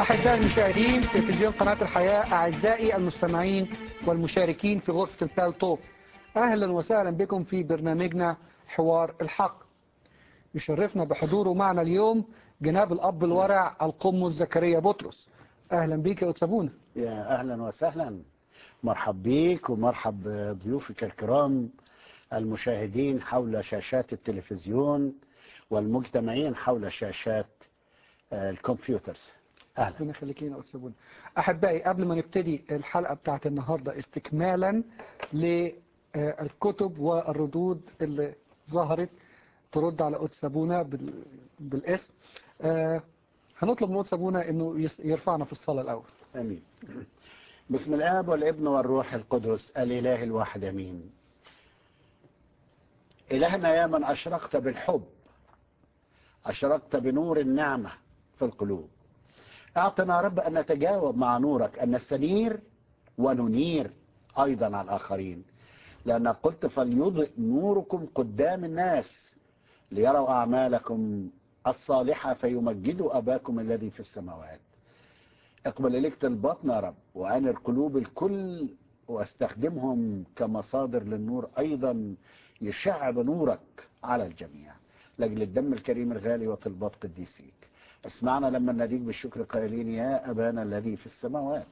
أحباء المشاهدين تلفزيون قناة الحياة أعزائي المستمعين والمشاركين في غرفة البال توك أهلا وسهلا بكم في برنامجنا حوار الحق يشرفنا بحضوره معنا اليوم جناب الأب الورع القمص زكريا بطرس أهلا بك يا أتسابونا يا أهلا وسهلا مرحب بيك ومرحب بضيوفك الكرام المشاهدين حول شاشات التلفزيون والمجتمعين حول شاشات آه، الكمبيوترز أهلا ربنا يخليك لنا يا أتسابونا أحبائي قبل ما نبتدي الحلقة بتاعت النهاردة استكمالا للكتب والردود اللي ظهرت ترد على أتسابونا بال... بالاسم آه، هنطلب من أتسابونا أنه يس- يرفعنا في الصلاة الأول أمين بسم الآب والابن والروح القدس الإله الواحد أمين إلهنا يا من أشرقت بالحب أشرقت بنور النعمة في القلوب أعطنا يا رب أن نتجاوب مع نورك أن نستنير وننير أيضا على الآخرين لأنك قلت فليضئ نوركم قدام الناس ليروا أعمالكم الصالحة فيمجدوا أباكم الذي في السماوات اقبل إليك طلباتنا يا رب وأنر قلوب الكل واستخدمهم كمصادر للنور أيضا يشع بنورك على الجميع لأجل الدم الكريم الغالي وطلبات قديسيك اسمعنا لما نديك بالشكر قائلين يا أبانا الذي في السماوات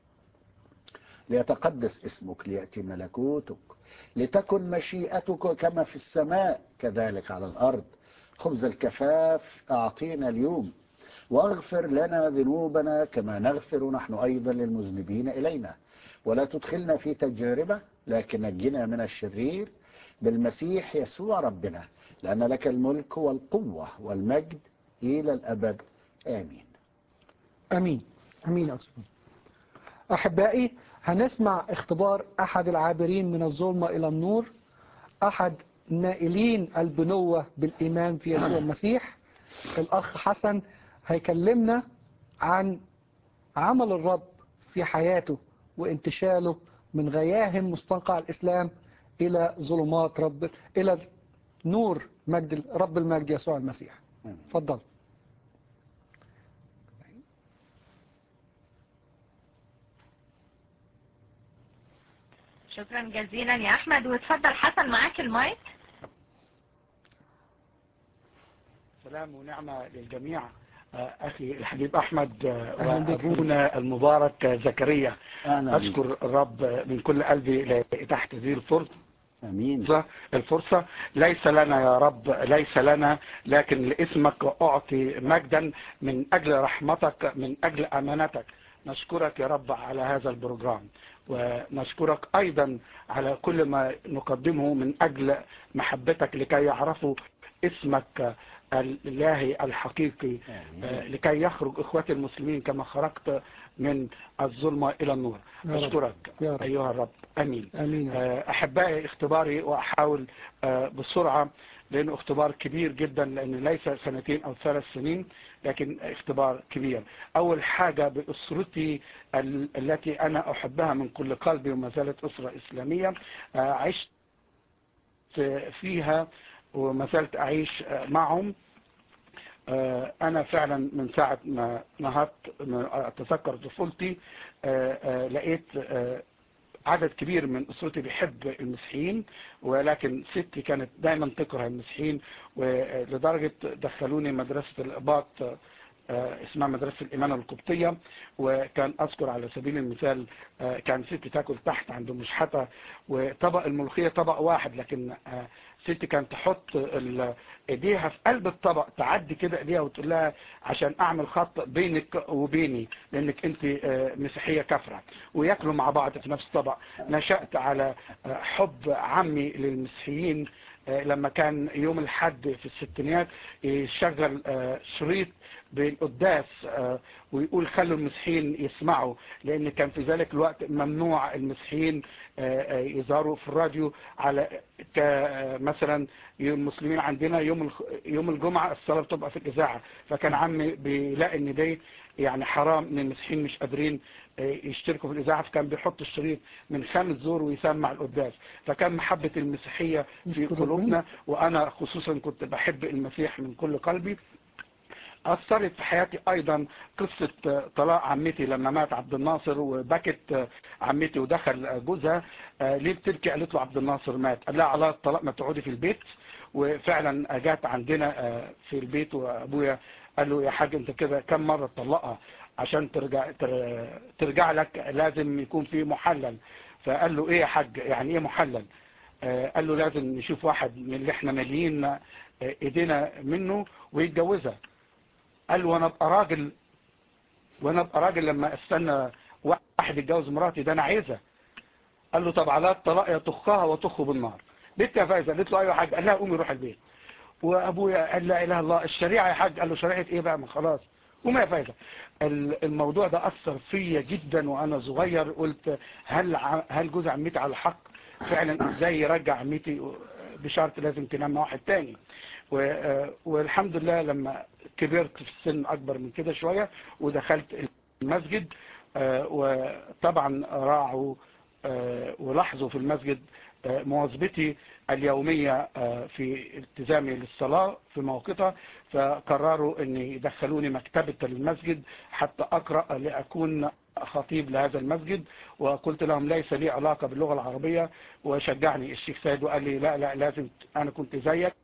ليتقدس اسمك ليأتي ملكوتك لتكن مشيئتك كما في السماء كذلك على الأرض خبز الكفاف أعطينا اليوم واغفر لنا ذنوبنا كما نغفر نحن أيضا للمذنبين إلينا ولا تدخلنا في تجربة لكن نجنا من الشرير بالمسيح يسوع ربنا لأن لك الملك والقوة والمجد إلى الأبد آمين أمين أمين يا أتسابونا أحبائي هنسمع اختبار أحد العابرين من الظلمة إلى النور أحد نائلين البنوة بالإيمان في يسوع المسيح الأخ حسن هيكلمنا عن عمل الرب في حياته وانتشاله من غياهم مستنقع الإسلام إلى ظلمات رب إلى نور مجد رب المجد يسوع المسيح آمين. اتفضل شكرا جزيلا يا احمد واتفضل حسن معاك المايك سلام ونعمة للجميع آه، أخي الحبيب أحمد آه، أهلا بك. وأبونا المبارك آه، زكريا أهلا بك. أشكر الرب من كل قلبي تحت هذه الفرصة آمين الفرصة ليس لنا يا رب ليس لنا لكن لاسمك أعطي مجدا من أجل رحمتك من أجل أمانتك نشكرك يا رب على هذا البروجرام ونشكرك أيضا على كل ما نقدمه من أجل محبتك لكي يعرفوا اسمك الإلهي الحقيقي آمين. آه، لكي يخرج إخواتي المسلمين كما خرجت من الظلمة إلى النور يا رب. أشكرك يا رب. أيها الرب أمين أمين يا رب. آه، أحبائي اختباري وأحاول آه، بسرعة لأنه اختبار كبير جدا لأنه ليس سنتين أو ثلاث سنين لكن اختبار كبير أول حاجة بأسرتي ال- التي أنا أحبها من كل قلبي وما زالت أسرة إسلامية آه، عشت فيها وما زلت أعيش آه، معهم آه، أنا فعلا من ساعة ما نهضت ما أتذكر طفولتي آه، آه، لقيت آه، عدد كبير من أسرتي بيحب المسيحيين ولكن ستي كانت دايما تكره المسيحيين ولدرجة دخلوني مدرسة الإباط آه، اسمها مدرسة الإيمان القبطية وكان أذكر على سبيل المثال آه، كان ستي تاكل تحت عند مشحتة وطبق الملوخية طبق واحد لكن آه، ستي كانت تحط ال- ايديها في قلب الطبق تعدي كده ايديها وتقول لها عشان اعمل خط بينك وبيني لانك انت آه، مسيحيه كافره وياكلوا مع بعض في نفس الطبق نشات على آه، حب عمي للمسيحيين آه، لما كان يوم الحد في الستينات يشغل آه، شريط بالقداس آه، ويقول خلوا المسيحيين يسمعوا لان كان في ذلك الوقت ممنوع المسيحيين آه، آه، يظهروا في الراديو على ك- آه، مثلا المسلمين عندنا يوم الخ- يوم الجمعه الصلاه بتبقى في الاذاعه فكان عمي بيلاقي ان دي يعني حرام ان المسيحيين مش قادرين آه، يشتركوا في الاذاعه فكان بيحط الشريط من خامس زور ويسمع القداس فكان محبه المسيحيه في نشكر قلوبنا وانا خصوصا كنت بحب المسيح من كل قلبي أثرت في حياتي أيضا قصة طلاق عمتي لما مات عبد الناصر وبكت عمتي ودخل جوزها ليه بتبكي قالت له عبد الناصر مات قال لها على الطلاق ما تقعدي في البيت وفعلا جات عندنا في البيت وأبويا قال له يا حاج انت كده كم مرة تطلقها عشان ترجع ترجع لك لازم يكون في محلل فقال له ايه يا حاج يعني ايه محلل قال له لازم نشوف واحد من اللي احنا ماليين ايدينا منه ويتجوزها قال له وانا ابقى راجل وانا ابقى راجل لما استنى واحد يتجوز مراتي ده انا عايزها قال له طب على الطلاق يطخها وطخه بالنار بنت يا فايزه قالت له ايوه يا حاج قال لها قومي روح البيت وابويا قال لا اله الا الله الشريعه يا حاج قال له شريعه ايه بقى ما خلاص قومي يا فايزه الموضوع ده اثر فيا جدا وانا صغير قلت هل هل جوز عمتي على الحق فعلا ازاي يرجع عمتي بشرط لازم تنام مع واحد تاني والحمد لله لما كبرت في السن اكبر من كده شوية ودخلت المسجد وطبعا راعوا ولاحظوا في المسجد مواظبتي اليومية في التزامي للصلاة في موقتها فقرروا ان يدخلوني مكتبة المسجد حتى اقرأ لأكون خطيب لهذا المسجد وقلت لهم ليس لي علاقة باللغة العربية وشجعني الشيخ سيد وقال لي لا لا لازم انا كنت زيك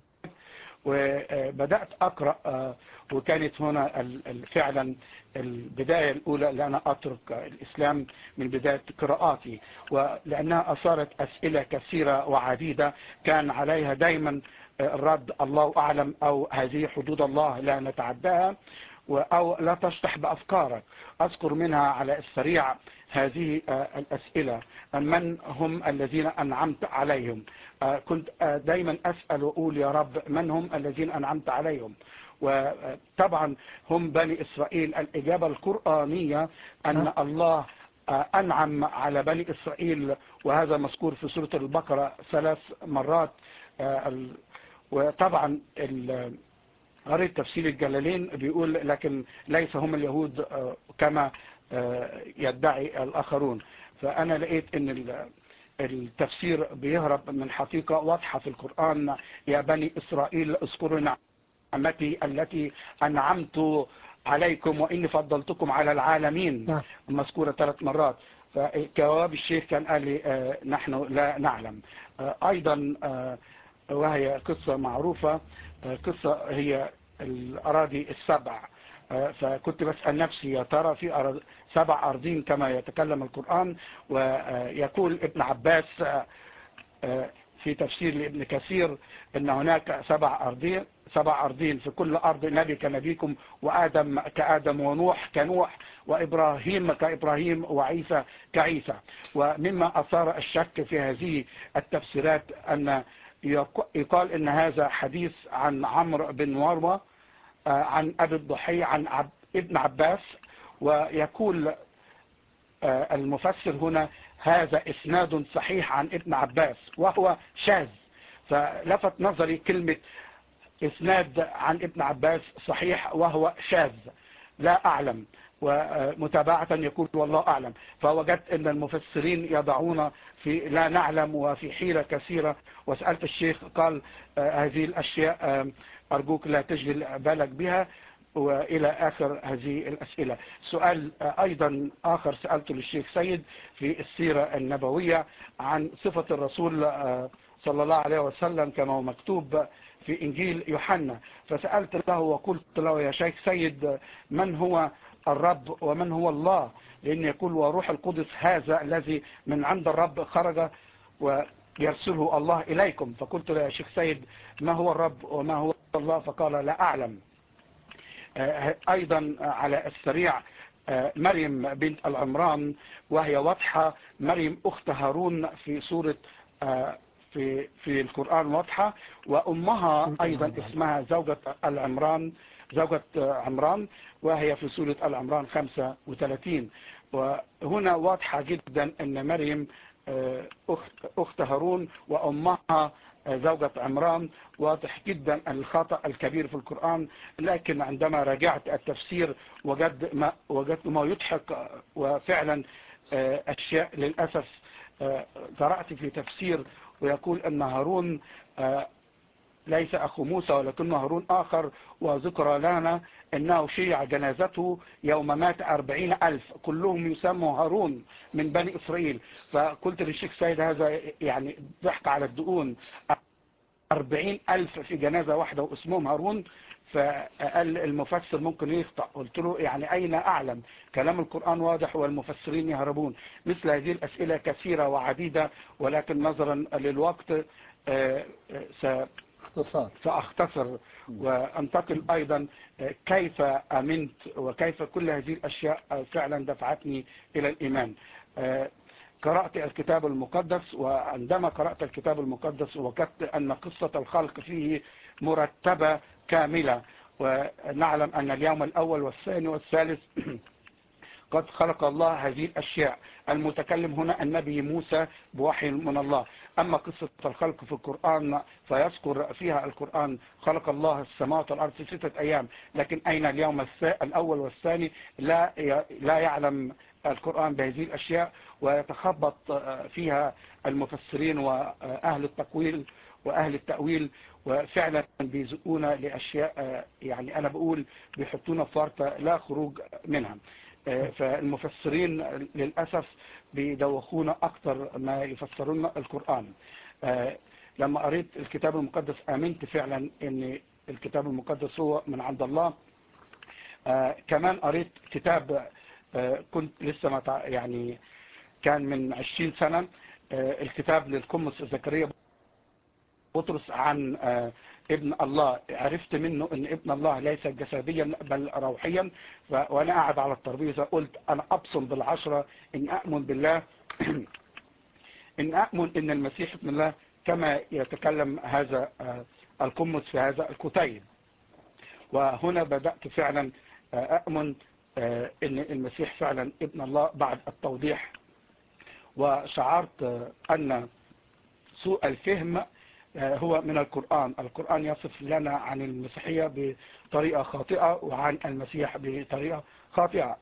وبدأت أقرأ وكانت هنا فعلا البداية الأولى لأنا أترك الإسلام من بداية قراءاتي ولأنها أثارت أسئلة كثيرة وعديدة كان عليها دايما الرد الله أعلم أو هذه حدود الله لا نتعداها أو لا تشطح بأفكارك أذكر منها على السريع هذه الأسئلة من هم الذين أنعمت عليهم كنت دايما أسأل وأقول يا رب من هم الذين أنعمت عليهم وطبعا هم بني إسرائيل الإجابة القرآنية أن الله أنعم على بني إسرائيل وهذا مذكور في سورة البقرة ثلاث مرات وطبعا قريت تفسير الجلالين بيقول لكن ليس هم اليهود كما يدعي الآخرون فأنا لقيت أن التفسير بيهرب من حقيقة واضحة في القرآن يا بني إسرائيل اذكروا نعمتي التي أنعمت عليكم وإني فضلتكم على العالمين مذكورة ثلاث مرات فجواب الشيخ كان قال لي نحن لا نعلم أيضا وهي قصة معروفة قصة هي الأراضي السبع فكنت بسأل نفسي يا ترى في أرض سبع أرضين كما يتكلم القرآن ويقول ابن عباس في تفسير لابن كثير ان هناك سبع أرضين سبع أرضين في كل أرض نبي كنبيكم وآدم كآدم ونوح كنوح وإبراهيم كإبراهيم وعيسى كعيسى ومما أثار الشك في هذه التفسيرات أن يقال ان هذا حديث عن عمرو بن مروه عن ابي الضحية عن عب ابن عباس ويقول المفسر هنا هذا اسناد صحيح عن ابن عباس وهو شاذ فلفت نظري كلمة اسناد عن ابن عباس صحيح وهو شاذ لا اعلم ومتابعة يقول والله أعلم فوجدت أن المفسرين يضعون في لا نعلم وفي حيرة كثيرة وسألت الشيخ قال هذه الأشياء أرجوك لا تشغل بالك بها وإلى آخر هذه الأسئلة سؤال أيضا آخر سألته للشيخ سيد في السيرة النبوية عن صفة الرسول صلى الله عليه وسلم كما هو مكتوب في إنجيل يوحنا فسألت له وقلت له يا شيخ سيد من هو الرب ومن هو الله لأن يقول وروح القدس هذا الذي من عند الرب خرج ويرسله الله إليكم فقلت له يا شيخ سيد ما هو الرب وما هو الله فقال لا أعلم أيضا على السريع مريم بنت العمران وهي واضحة مريم أخت هارون في سورة في في القرآن واضحة وأمها أيضا اسمها زوجة العمران زوجة عمران وهي في سورة العمران 35 وهنا واضحة جدا أن مريم أخت, أخت هارون وأمها زوجة عمران واضح جدا الخطأ الكبير في القرآن لكن عندما راجعت التفسير وجد ما, وجدت ما يضحك وفعلا أشياء للأسف قرأت في تفسير ويقول أن هارون ليس أخو موسى ولكنه هارون آخر وذكر لنا أنه شيع جنازته يوم مات أربعين ألف كلهم يسموا هارون من بني إسرائيل فقلت للشيخ سيد هذا يعني ضحك على الدقون أربعين ألف في جنازة واحدة واسمهم هارون فقال المفسر ممكن يخطأ قلت له يعني أين أعلم كلام القرآن واضح والمفسرين يهربون مثل هذه الأسئلة كثيرة وعديدة ولكن نظرا للوقت آه، آه، س- اختصار سأختصر وأنتقل أيضا كيف أمنت وكيف كل هذه الأشياء فعلا دفعتني إلى الإيمان قرأت الكتاب المقدس وعندما قرأت الكتاب المقدس وجدت أن قصة الخلق فيه مرتبة كاملة ونعلم أن اليوم الأول والثاني والثالث قد خلق الله هذه الأشياء المتكلم هنا النبي موسى بوحي من الله أما قصة الخلق في القرآن فيذكر فيها القرآن خلق الله السماوات والأرض في ستة أيام لكن أين اليوم الثا- الأول والثاني لا ي- لا يعلم القرآن بهذه الأشياء ويتخبط آه، فيها المفسرين وأهل التقويل وأهل التأويل وفعلا بيزقونا لأشياء آه، يعني أنا بقول بيحطونا في ورطة لا خروج منها آه، فالمفسرين للأسف بيدوخونا أكتر ما يفسرون القرآن آه، لما قريت الكتاب المقدس آمنت فعلا أن الكتاب المقدس هو من عند الله آه، كمان قريت كتاب آه، كنت لسه ما تع- يعني كان من 20 سنة آه، الكتاب للقمص زكريا بطرس عن آه، ابن الله عرفت منه ان ابن الله ليس جسديا بل روحيا ف- وانا قاعد على الترابيزه قلت انا ابصم بالعشره ان اؤمن بالله ان اؤمن ان المسيح ابن الله كما يتكلم هذا آه، القمص في هذا الكتيب وهنا بدأت فعلا آه، أؤمن آه، ان المسيح فعلا ابن الله بعد التوضيح وشعرت آه، ان سوء الفهم آه، هو من القرآن القرآن يصف لنا عن المسيحية بطريقة خاطئة وعن المسيح بطريقة خاطئة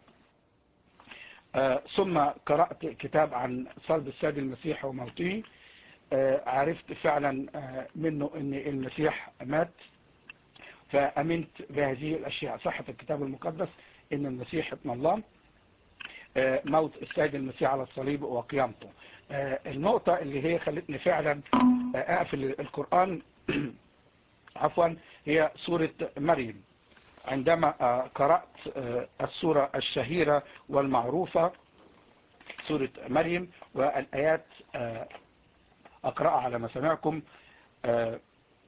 آه، ثم قرأت كتاب عن صلب السيد المسيح وموته آه، عرفت فعلا آه، منه ان المسيح مات فأمنت بهذه الأشياء صحة الكتاب المقدس ان المسيح ابن الله آه، موت السيد المسيح على الصليب وقيامته آه، النقطة اللي هي خلتني فعلا آه، أقفل القرآن عفوا هي سورة مريم عندما آه، قرأت آه، السورة الشهيرة والمعروفة سورة مريم والآيات آه، أقرأها على مسامعكم آه،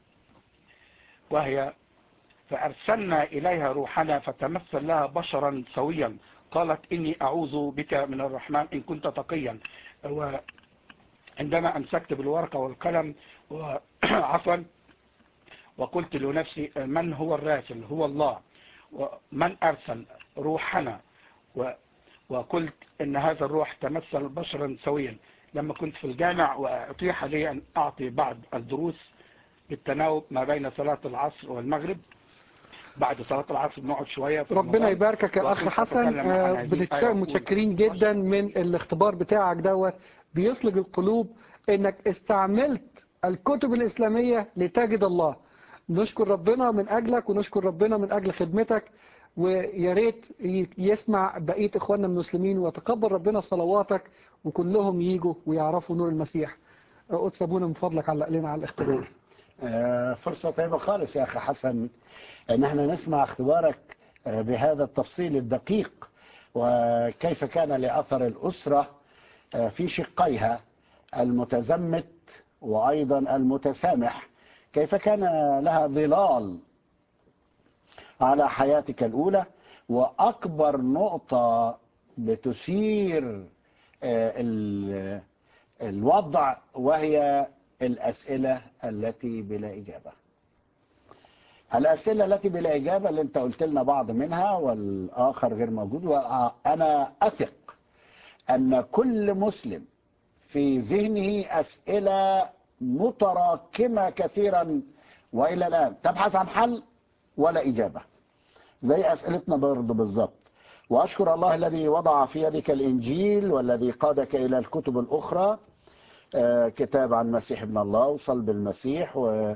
وهي فأرسلنا إليها روحنا فتمثل لها بشرا سويا قالت إني أعوذ بك من الرحمن إن كنت تقيا وعندما أمسكت بالورقة والقلم وعفوا وقلت لنفسي من هو الراسل هو الله ومن أرسل روحنا و وقلت إن هذا الروح تمثل بشرا سويا لما كنت في الجامع وأتيح لي أن أعطي بعض الدروس بالتناوب ما بين صلاة العصر والمغرب بعد صلاة العصر بنقعد شوية في ربنا رمضان. يباركك يا أخ وكنت حسن أتكلم عن آه، هذه بنتشا- الآية وأقول متشكرين جدا من الاختبار بتاعك دوت بيصلج القلوب انك استعملت الكتب الإسلامية لتجد الله نشكر ربنا من أجلك ونشكر ربنا من أجل خدمتك ويا ريت ي- يسمع بقية إخواننا المسلمين ويتقبل ربنا صلواتك وكلهم يجوا ويعرفوا نور المسيح آه، قدس أبونا من فضلك علق لنا على الاختبار آه، فرصة طيبة خالص يا أخي حسن أن احنا نسمع اختبارك آه، بهذا التفصيل الدقيق وكيف كان لأثر الأسرة آه، في شقيها المتزمت وأيضا المتسامح كيف كان لها ظلال على حياتك الأولى وأكبر نقطة بتثير آه، ال- الوضع وهي الأسئلة التي بلا إجابة الأسئلة التي بلا إجابة اللي أنت قلت لنا بعض منها والآخر غير موجود وأنا أثق أن كل مسلم في ذهنه أسئلة متراكمة كثيرا وإلى الآن تبحث عن حل ولا إجابة زي أسئلتنا برضه بالظبط وأشكر الله الذي وضع في يدك الإنجيل والذي قادك إلى الكتب الأخرى آه، كتاب عن مسيح ابن الله وصلب المسيح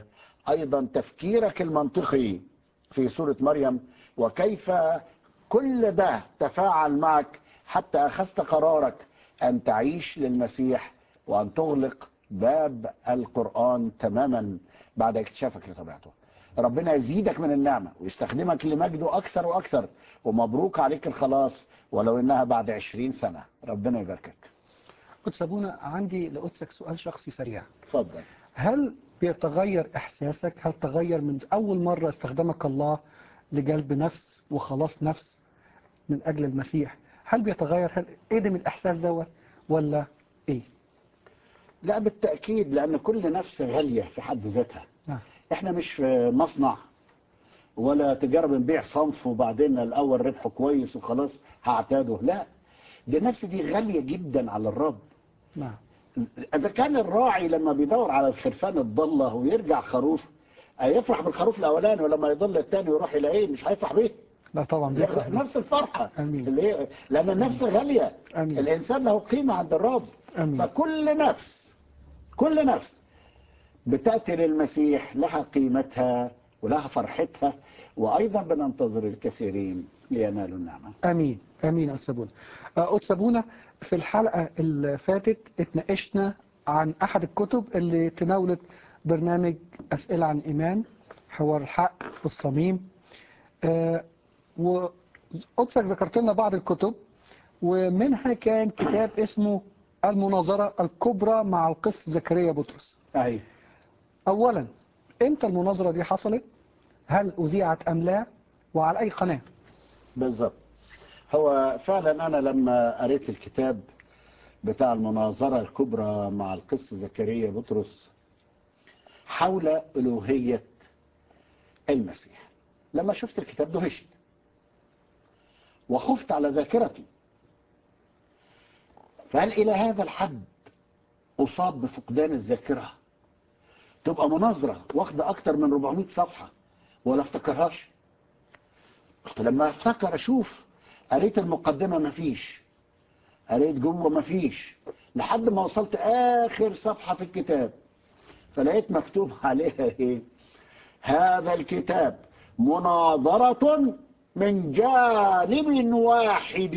أيضا تفكيرك المنطقي في سورة مريم وكيف كل ده تفاعل معك حتى أخذت قرارك أن تعيش للمسيح وأن تغلق باب القرآن تماما بعد اكتشافك لطبيعته ربنا يزيدك من النعمة ويستخدمك لمجده أكثر وأكثر ومبروك عليك الخلاص ولو إنها بعد عشرين سنة ربنا يباركك قدس أبونا عندي لقدسك سؤال شخصي سريع اتفضل هل بيتغير إحساسك هل تغير من أول مرة استخدمك الله لجلب نفس وخلاص نفس من أجل المسيح هل بيتغير هل قدم الإحساس دوت ولا إيه لا بالتأكيد لأن كل نفس غالية في حد ذاتها نعم احنا مش في مصنع ولا تجارة بنبيع صنف وبعدين الأول ربحه كويس وخلاص هعتاده لا دي النفس دي غالية جدا على الرب نعم إذا كان الراعي لما بيدور على الخرفان الضالة ويرجع خروف هيفرح بالخروف الأولاني ولما يضل الثاني ويروح يلاقيه مش هيفرح بيه لا طبعا بيفرح بيه. نفس الفرحة آمين. اللي هي لأن النفس غالية آمين. الإنسان له قيمة عند الرب آمين. فكل نفس كل نفس بتأتي للمسيح لها قيمتها ولها فرحتها وأيضا بننتظر الكثيرين لينالوا النعمة امين امين يا استاذ بونا آه، استاذ بونا في الحلقه اللي فاتت اتناقشنا عن احد الكتب اللي تناولت برنامج اسئله عن ايمان حوار الحق في الصميم آه، وقدسك ذكرت لنا بعض الكتب ومنها كان كتاب اسمه المناظره الكبرى مع القس زكريا بطرس أهي اولا امتى المناظره دي حصلت هل اذيعت ام لا وعلى اي قناه بالظبط هو فعلا أنا لما قريت الكتاب بتاع المناظرة الكبرى مع القس زكريا بطرس حول ألوهية المسيح لما شفت الكتاب دهشت وخفت على ذاكرتي فهل إلى هذا الحد أصاب بفقدان الذاكرة تبقى مناظرة واخدة أكتر من 400 صفحة ولا افتكرهاش قلت لما افتكر اشوف قريت المقدمة مفيش قريت جوه مفيش لحد ما وصلت اخر صفحة في الكتاب فلقيت مكتوب عليها ايه هذا الكتاب مناظرة من جانب واحد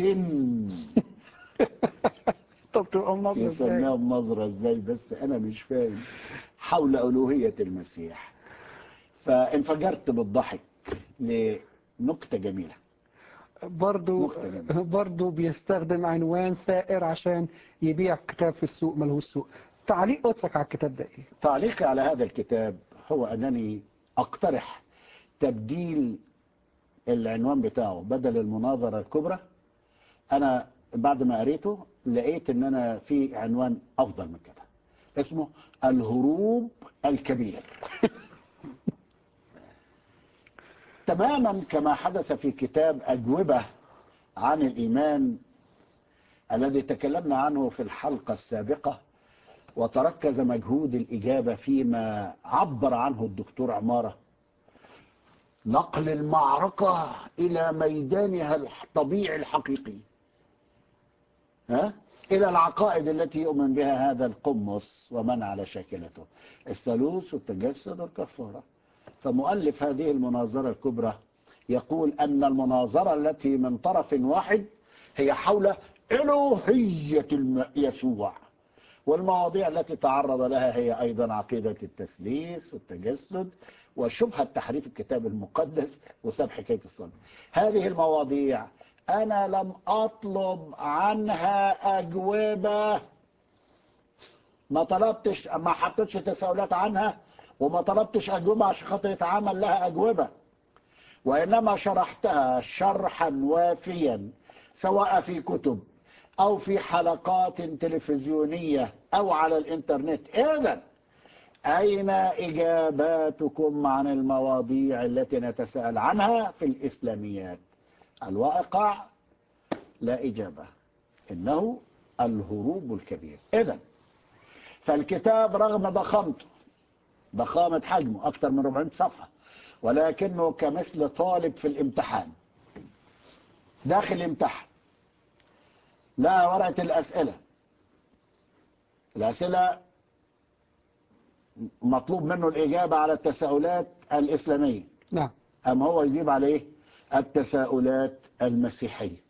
طب تبقى مناظره ازاي يسميها مناظرة ازاي بس انا مش فاهم حول الوهية المسيح فانفجرت بالضحك لنكتة جميلة برضو نقطة جميلة. برضو بيستخدم عنوان ثائر عشان يبيع كتاب في السوق ملهوش سوق تعليق قدسك على الكتاب ده ايه تعليقي على هذا الكتاب هو أنني أقترح تبديل العنوان بتاعه بدل المناظرة الكبرى أنا بعد ما قريته لقيت أن أنا في عنوان أفضل من كده اسمه الهروب الكبير تماما كما حدث في كتاب أجوبة عن الإيمان الذي تكلمنا عنه في الحلقة السابقة وتركز مجهود الإجابة فيما عبر عنه الدكتور عمارة نقل المعركة إلى ميدانها الطبيعي الحقيقي ها؟ إلى العقائد التي يؤمن بها هذا القمص ومن على شاكلته الثالوث والتجسد والكفارة فمؤلف هذه المناظرة الكبرى يقول أن المناظرة التي من طرف واحد هي حول إلوهية الم- يسوع والمواضيع التي تعرض لها هي أيضا عقيدة التثليث والتجسد وشبهة تحريف الكتاب المقدس وساب حكاية الصلب هذه المواضيع أنا لم أطلب عنها أجوبة ما طلبتش ما حطيتش تساؤلات عنها وما طلبتش أجوبة عشان خاطر يتعمل لها أجوبة وإنما شرحتها شرحا وافيا سواء في كتب أو في حلقات تلفزيونية أو على الإنترنت إذا أين إجاباتكم عن المواضيع التي نتساءل عنها في الإسلاميات الواقع لا إجابة إنه الهروب الكبير إذا فالكتاب رغم ضخامته ضخامة حجمه أكثر من 400 صفحة ولكنه كمثل طالب في الامتحان داخل يمتحن لا ورقة الأسئلة الأسئلة مطلوب منه الإجابة على التساؤلات الإسلامية نعم أم هو يجيب عليه التساؤلات المسيحية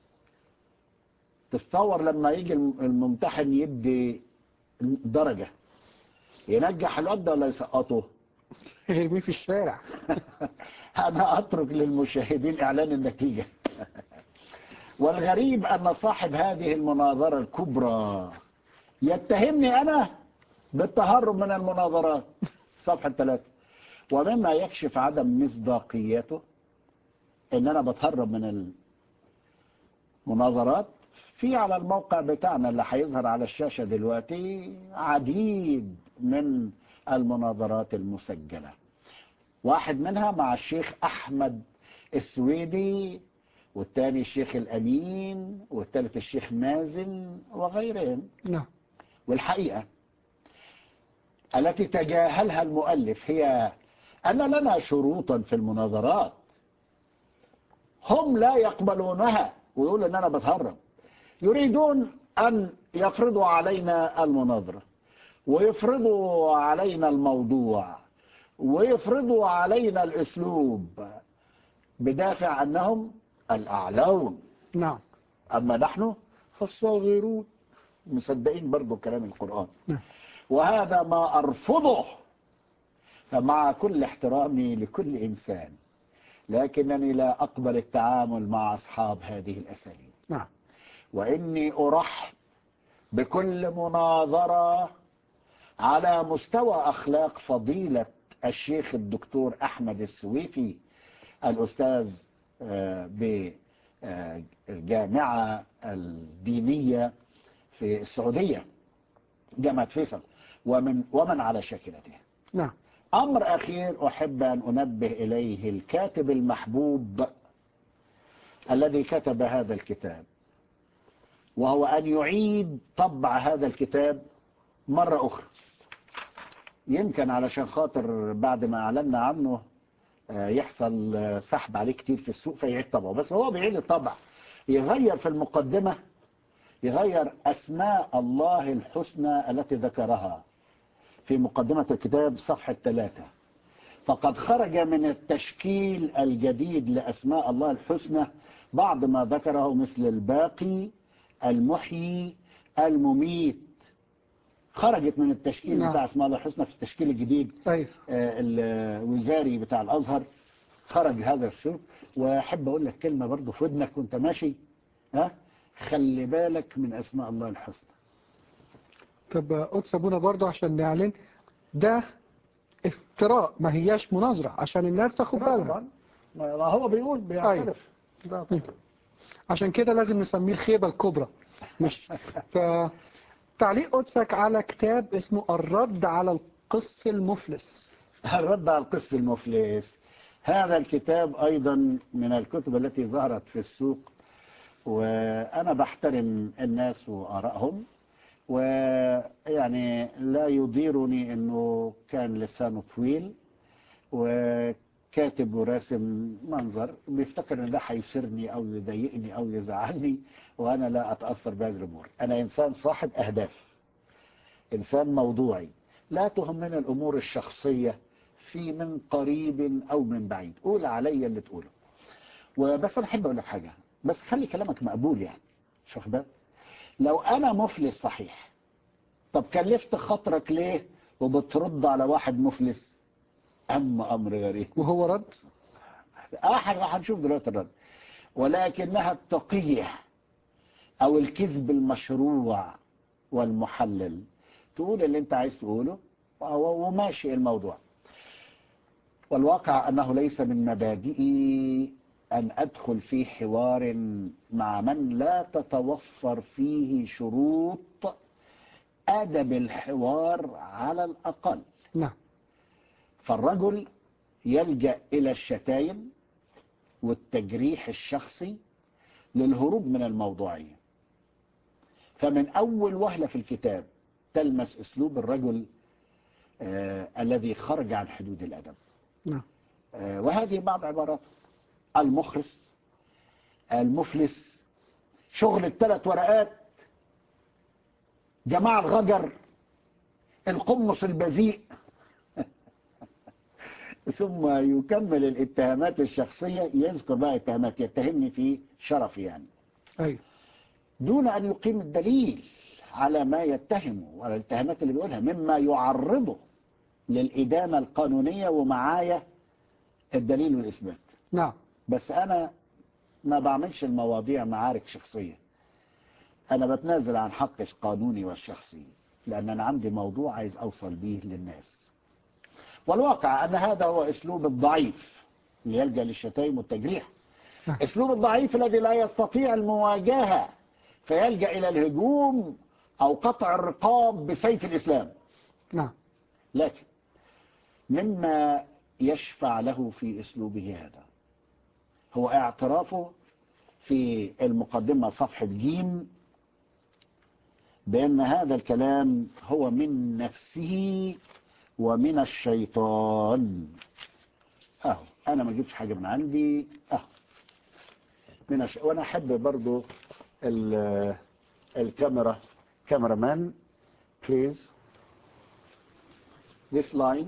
تتصور لما يجي الممتحن يدي درجة ينجح الواد ده ولا يسقطه يرميه في الشارع أنا أترك للمشاهدين إعلان النتيجة والغريب أن صاحب هذه المناظرة الكبرى يتهمني أنا بالتهرب من المناظرات صفحة ثلاثة ومما يكشف عدم مصداقيته ان انا بتهرب من المناظرات في على الموقع بتاعنا اللي هيظهر على الشاشة دلوقتي عديد من المناظرات المسجلة واحد منها مع الشيخ احمد السويدي والتاني الشيخ الامين والثالث الشيخ مازن وغيرهم نعم والحقيقة التي تجاهلها المؤلف هي أن لنا شروطا في المناظرات هم لا يقبلونها ويقولوا أن أنا بتهرب يريدون أن يفرضوا علينا المناظرة ويفرضوا علينا الموضوع ويفرضوا علينا الأسلوب بدافع أنهم الأعلون نعم أما نحن فالصاغرون مصدقين برضو كلام القرآن نعم. وهذا ما أرفضه فمع كل احترامي لكل إنسان لكنني لا أقبل التعامل مع أصحاب هذه الأساليب نعم وإني أرحب بكل مناظرة على مستوى أخلاق فضيلة الشيخ الدكتور أحمد السويفي الأستاذ آه، بالجامعة الدينية في السعودية جامعة فيصل ومن ومن على شاكلته نعم أمر أخير أحب أن أنبه إليه الكاتب المحبوب الذي كتب هذا الكتاب وهو أن يعيد طبع هذا الكتاب مرة أخرى يمكن علشان خاطر بعد ما أعلنا عنه آه، يحصل آه، سحب عليه كتير في السوق فيعيد طبعه بس هو بيعيد الطبع يغير في المقدمة يغير أسماء الله الحسنى التي ذكرها في مقدمة الكتاب صفحة ثلاثة فقد خرج من التشكيل الجديد لأسماء الله الحسنى بعض ما ذكره مثل الباقي المحيي المميت خرجت من التشكيل نعم. بتاع اسماء الله الحسنى في التشكيل الجديد أيوه آه، الوزاري بتاع الازهر خرج هذا الشوف واحب اقول لك كلمه برضو في ودنك وانت ماشي ها خلي بالك من اسماء الله الحسنى طب قدس أبونا برضو عشان نعلن ده افتراء ما هياش مناظرة عشان الناس تاخد بالها طبعا ما هو بيقول بيعترف لا طبعا. عشان كده لازم نسميه الخيبة الكبرى مش ف تعليق قدسك على كتاب اسمه الرد على القس المفلس الرد على القس المفلس هذا الكتاب أيضا من الكتب التي ظهرت في السوق وأنا بحترم الناس وآرائهم ويعني لا يضيرني أنه كان لسانه طويل وكاتب وراسم منظر بيفتكر ان ده هيسرني او يضايقني او يزعلني وانا لا اتاثر بهذه الامور انا انسان صاحب اهداف انسان موضوعي لا تهمنا الامور الشخصيه في من قريب او من بعيد قول عليا اللي تقوله وبس انا احب اقول لك حاجه بس خلي كلامك مقبول يعني مش واخد بالك لو انا مفلس صحيح طب كلفت خاطرك ليه وبترد على واحد مفلس اما امر غريب وهو رد اه هن- هنشوف دلوقتي الرد ولكنها التقية او الكذب المشروع والمحلل تقول اللي انت عايز تقوله و- وماشي الموضوع والواقع انه ليس من مبادئي ان ادخل في حوار مع من لا تتوفر فيه شروط ادب الحوار على الاقل نعم فالرجل يلجأ إلى الشتايم والتجريح الشخصي للهروب من الموضوعية فمن أول وهلة في الكتاب تلمس أسلوب الرجل آه الذي خرج عن حدود الأدب نعم آه وهذه بعض عباراته المخرس المفلس شغل الثلاث ورقات جماعة الغجر القمص البذيء ثم يكمل الاتهامات الشخصية يذكر بقى اتهامات يتهمني في شرفي يعني أيوه دون أن يقيم الدليل على ما يتهمه وعلى الاتهامات اللي بيقولها مما يعرضه للإدانة القانونية ومعايا الدليل والإثبات نعم بس أنا ما بعملش المواضيع معارك شخصية أنا بتنازل عن حقي القانوني والشخصي لأن أنا عندي موضوع عايز أوصل بيه للناس والواقع أن هذا هو أسلوب الضعيف اللي يلجأ للشتائم والتجريح نعم. أسلوب الضعيف الذي لا يستطيع المواجهة فيلجأ إلى الهجوم أو قطع الرقاب بسيف الإسلام نعم لكن مما يشفع له في أسلوبه هذا هو اعترافه في المقدمة صفحة جيم بأن هذا الكلام هو من نفسه ومن الشيطان أهو أنا ما جبتش حاجة من عندي أهو من الش... وأنا أحب برضو ال... الكاميرا كاميرا مان بليز this line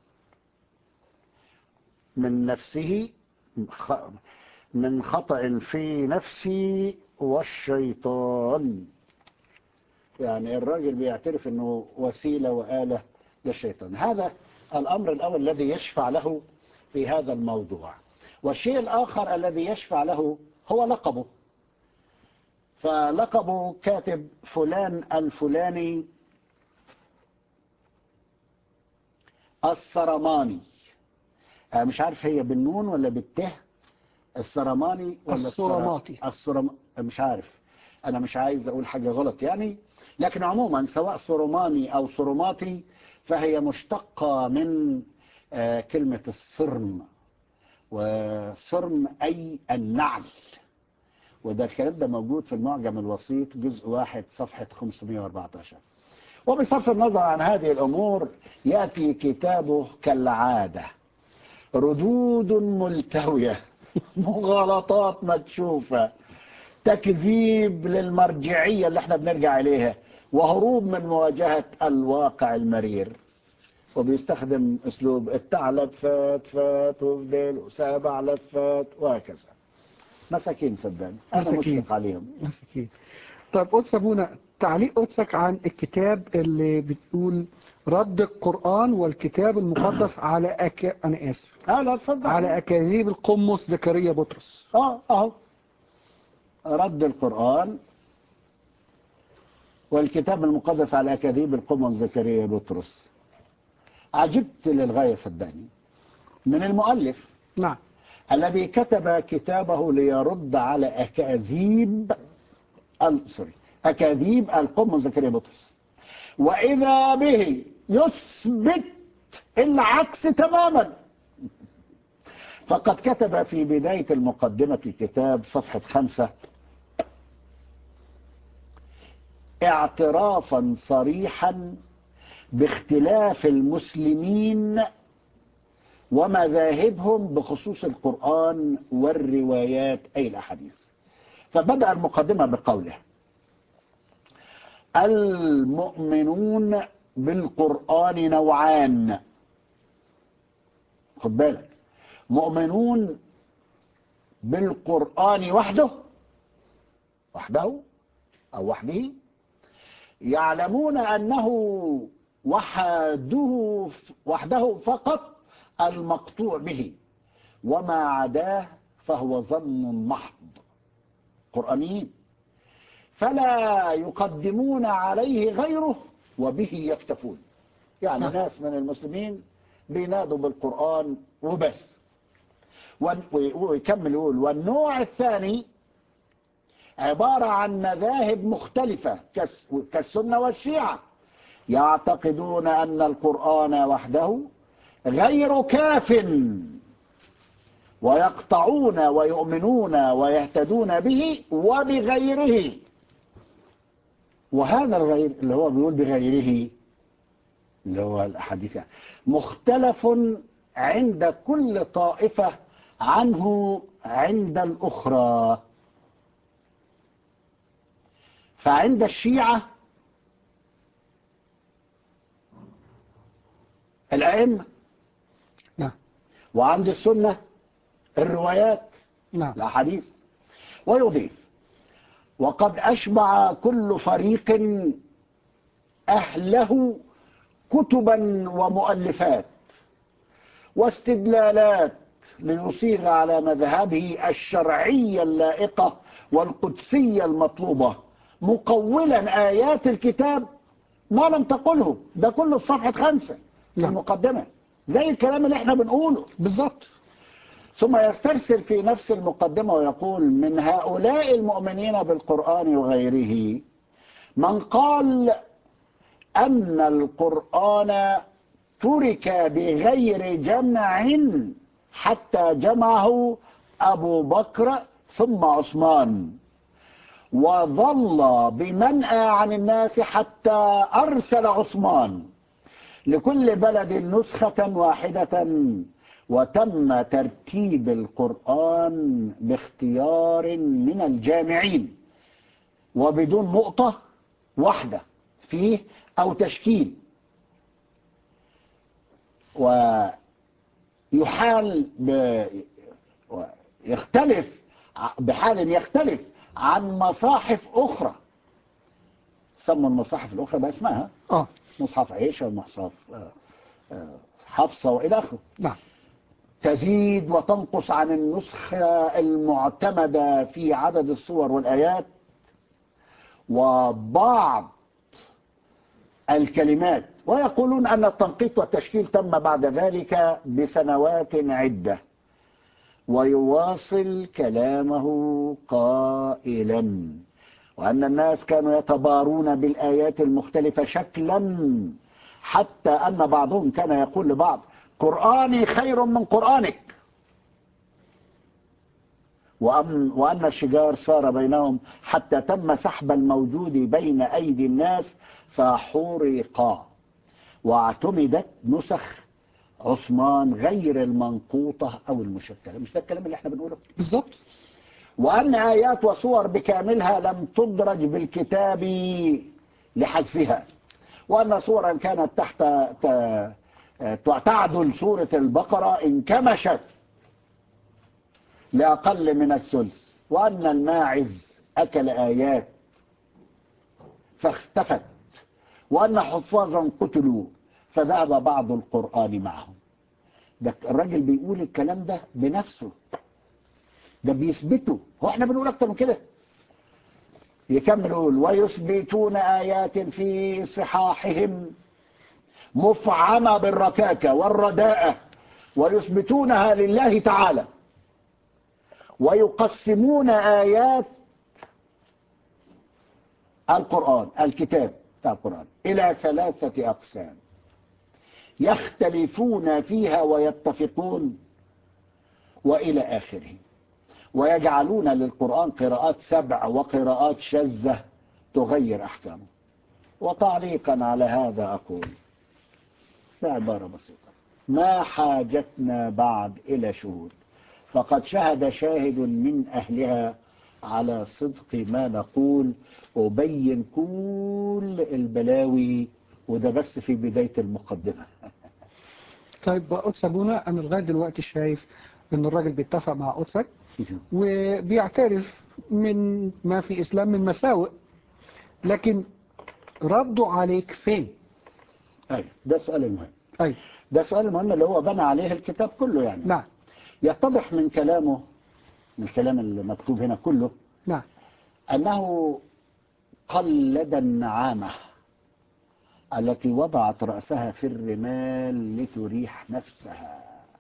من نفسه خ- من خطأ في نفسي والشيطان يعني الراجل بيعترف انه وسيلة وآلة للشيطان هذا الأمر الأول الذي يشفع له في هذا الموضوع والشيء الآخر الذي يشفع له هو لقبه فلقبه كاتب فلان الفلاني السرماني أنا مش عارف هي بالنون ولا بالته السرماني ولا السر- السرماطي. السرم مش عارف انا مش عايز اقول حاجه غلط يعني لكن عموما سواء سرماني او سرماطي فهي مشتقه من آه، كلمه الصرم وصرم اي النعل وده الكلام ده موجود في المعجم الوسيط جزء واحد صفحه 514 وبصرف النظر عن هذه الامور ياتي كتابه كالعاده ردود ملتويه مغالطات مكشوفه تكذيب للمرجعيه اللي احنا بنرجع اليها وهروب من مواجهه الواقع المرير وبيستخدم اسلوب الثعلب فات فات وفضل وسبع لفات وهكذا مساكين صدقني انا مساكين. مشفق عليهم مساكين طيب قدس أبونا تعليق قدسك عن الكتاب اللي بتقول رد القرآن والكتاب المقدس على أك... أنا آسف اه لا اتفضل على أكاذيب القمص زكريا بطرس اه اهو رد القرآن والكتاب المقدس على أكاذيب القمم زكريا بطرس عجبت للغاية صدقني من المؤلف نعم الذي كتب كتابه ليرد على أكاذيب ال- سوري أكاذيب القمم زكريا بطرس وإذا به يثبت العكس تماما فقد كتب في بداية المقدمة الكتاب صفحة خمسة اعترافا صريحا باختلاف المسلمين ومذاهبهم بخصوص القرآن والروايات أي الأحاديث فبدأ المقدمة بقوله المؤمنون بالقرآن نوعان خد بالك مؤمنون بالقرآن وحده وحده أو وحده يعلمون أنه وحده وحده فقط المقطوع به وما عداه فهو ظن محض قرآنيين فلا يقدمون عليه غيره وبه يكتفون يعني نعم. ناس من المسلمين بينادوا بالقرآن وبس ون- ويكمل يقول والنوع الثاني عبارة عن مذاهب مختلفة كالس- كالسنة والشيعة يعتقدون أن القرآن وحده غير كاف ويقطعون ويؤمنون ويهتدون به وبغيره وهذا الغير اللي هو بيقول بغيره اللي هو الأحاديث يعني مختلف عند كل طائفة عنه عند الأخرى فعند الشيعة الأئمة نعم وعند السنة الروايات نعم الأحاديث ويضيف وقد أشبع كل فريق أهله كتبا ومؤلفات واستدلالات ليصيغ على مذهبه الشرعية اللائقة والقدسية المطلوبة مقولا آيات الكتاب ما لم تقله ده كله في صفحة خمسة في نعم. المقدمة زي الكلام اللي احنا بنقوله بالظبط ثم يسترسل في نفس المقدمة ويقول من هؤلاء المؤمنين بالقرآن وغيره من قال أن القرآن ترك بغير جمع حتى جمعه أبو بكر ثم عثمان وظل بمنأى عن الناس حتى أرسل عثمان لكل بلد نسخة واحدة وتم ترتيب القرآن باختيار من الجامعين وبدون نقطة واحدة فيه أو تشكيل ويحال ب... يختلف بحال يختلف عن مصاحف أخرى سموا المصاحف الأخرى باسمها اه مصحف عيشة ومصحف آه، آه، حفصة وإلى آخره نعم تزيد وتنقص عن النسخة المعتمدة في عدد الصور والآيات وبعض الكلمات ويقولون أن التنقيط والتشكيل تم بعد ذلك بسنوات عدة ويواصل كلامه قائلا وأن الناس كانوا يتبارون بالآيات المختلفة شكلا حتى أن بعضهم كان يقول لبعض قرآني خير من قرآنك وأن, وأن الشجار صار بينهم حتى تم سحب الموجود بين أيدي الناس فحرق واعتمدت نسخ عثمان غير المنقوطة أو المشكلة مش ده الكلام اللي احنا بنقوله بالظبط وأن آيات وصور بكاملها لم تدرج بالكتاب لحذفها وأن صورا كانت تحت ت- تعدل سورة البقرة انكمشت لأقل من الثلث وأن الماعز أكل آيات فاختفت وأن حفاظا قتلوا فذهب بعض القرآن معهم ده الراجل بيقول الكلام ده بنفسه ده بيثبته هو احنا بنقول اكتر من كده يكمل يقول ويثبتون آيات في صحاحهم مفعمة بالركاكة والرداءة ويثبتونها لله تعالى ويقسمون آيات القرآن الكتاب بتاع القرآن إلى ثلاثة أقسام يختلفون فيها ويتفقون وإلى آخره ويجعلون للقرآن قراءات سبع وقراءات شاذة تغير أحكامه وتعليقا على هذا أقول بعبارة بسيطة ما حاجتنا بعد إلى شهود فقد شهد شاهد من أهلها على صدق ما نقول وبين كل البلاوي وده بس في بداية المقدمة طيب قدس ابونا انا لغايه دلوقتي شايف ان الراجل بيتفق مع قدسك وبيعترف من ما في اسلام من مساوئ لكن ردوا عليك فين؟ أيوة ده السؤال المهم اي ده السؤال المهم اللي هو بنى عليه الكتاب كله يعني نعم يتضح من كلامه من الكلام اللي مكتوب هنا كله نعم أنه قلد النعامة التي وضعت رأسها في الرمال لتريح نفسها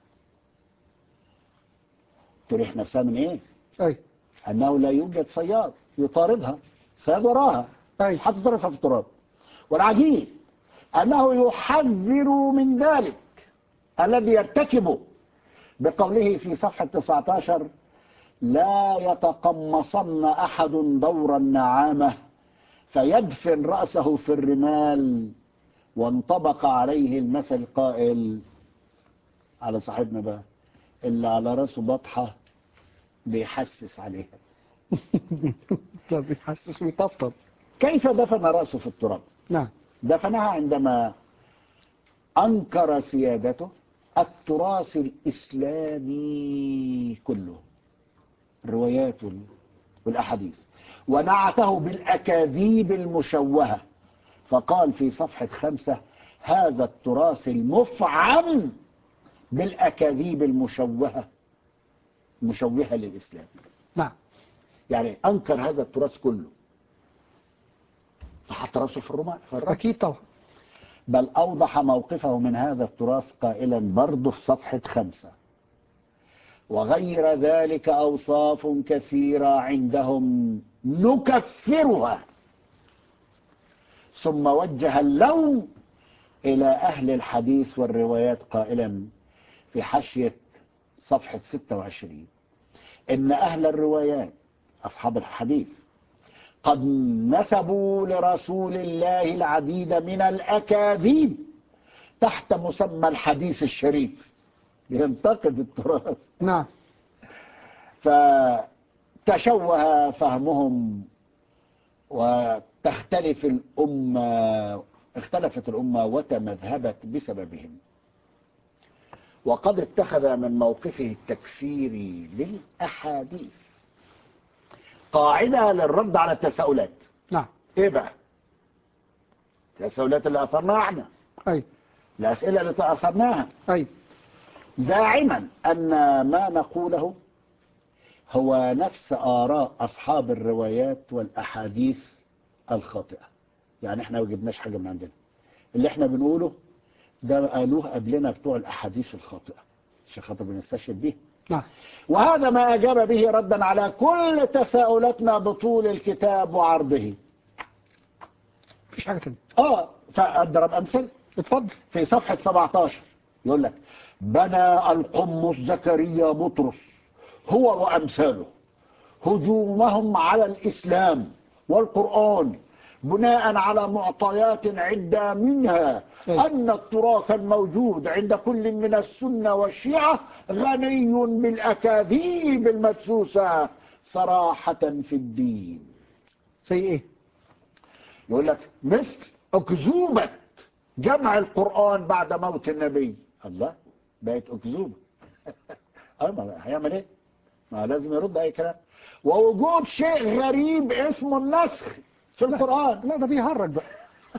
تريح نفسها من إيه؟ اي أنه لا يوجد صياد يطاردها صياد وراها أي. حتى رأسها في التراب والعجيب أنه يحذر من ذلك الذي يرتكبه بقوله في صفحة 19 لا يتقمصن أحد دور النعامة فيدفن رأسه في الرمال وانطبق عليه المثل القائل على صاحبنا بقى اللي على راسه بطحة بيحسس عليها طب يحسس ويطبطب كيف دفن رأسه في التراب نعم دفنها عندما أنكر سيادته التراث الإسلامي كله الروايات وال- والأحاديث ونعته بالأكاذيب المشوهة فقال في صفحة خمسة هذا التراث المفعم بالأكاذيب المشوهة مشوهة للإسلام نعم يعني أنكر هذا التراث كله فحط راسه في الرماء في الرمل أكيد طبعا بل أوضح موقفه من هذا التراث قائلا برضه في صفحة خمسة وغير ذلك أوصاف كثيرة عندهم نكفرها ثم وجه اللوم إلى أهل الحديث والروايات قائلا في حاشية صفحة 26 إن أهل الروايات أصحاب الحديث قد نسبوا لرسول الله العديد من الأكاذيب تحت مسمى الحديث الشريف ينتقد التراث نعم فتشوه فهمهم وتختلف الأمة اختلفت الأمة وتمذهبت بسببهم وقد اتخذ من موقفه التكفيري للأحاديث قاعدة للرد على التساؤلات نعم ايه بقى التساؤلات اللي اثرناها احنا أي الاسئله اللي اثرناها أي زاعما ان ما نقوله هو نفس اراء اصحاب الروايات والاحاديث الخاطئه يعني احنا ما جبناش حاجه من عندنا اللي احنا بنقوله ده قالوه قبلنا بتوع الاحاديث الخاطئه عشان خاطر بنستشهد بيه نعم وهذا ما أجاب به ردا على كل تساؤلاتنا بطول الكتاب وعرضه مفيش حاجة تانية اه فأضرب أمثل اتفضل في صفحة 17 يقول لك بنى القمص زكريا بطرس هو وأمثاله هجومهم على الإسلام والقرآن بناء على معطيات عدة منها أي. أن التراث الموجود عند كل من السنة والشيعة غني بالأكاذيب المدسوسة صراحة في الدين زي إيه يقول لك مثل أكذوبة جمع القرآن بعد موت النبي الله بقت أكذوبة أه ما هيعمل إيه؟ ما لازم يرد أي كلام ووجود شيء غريب اسمه النسخ في القرآن لا ده بيهرج بقى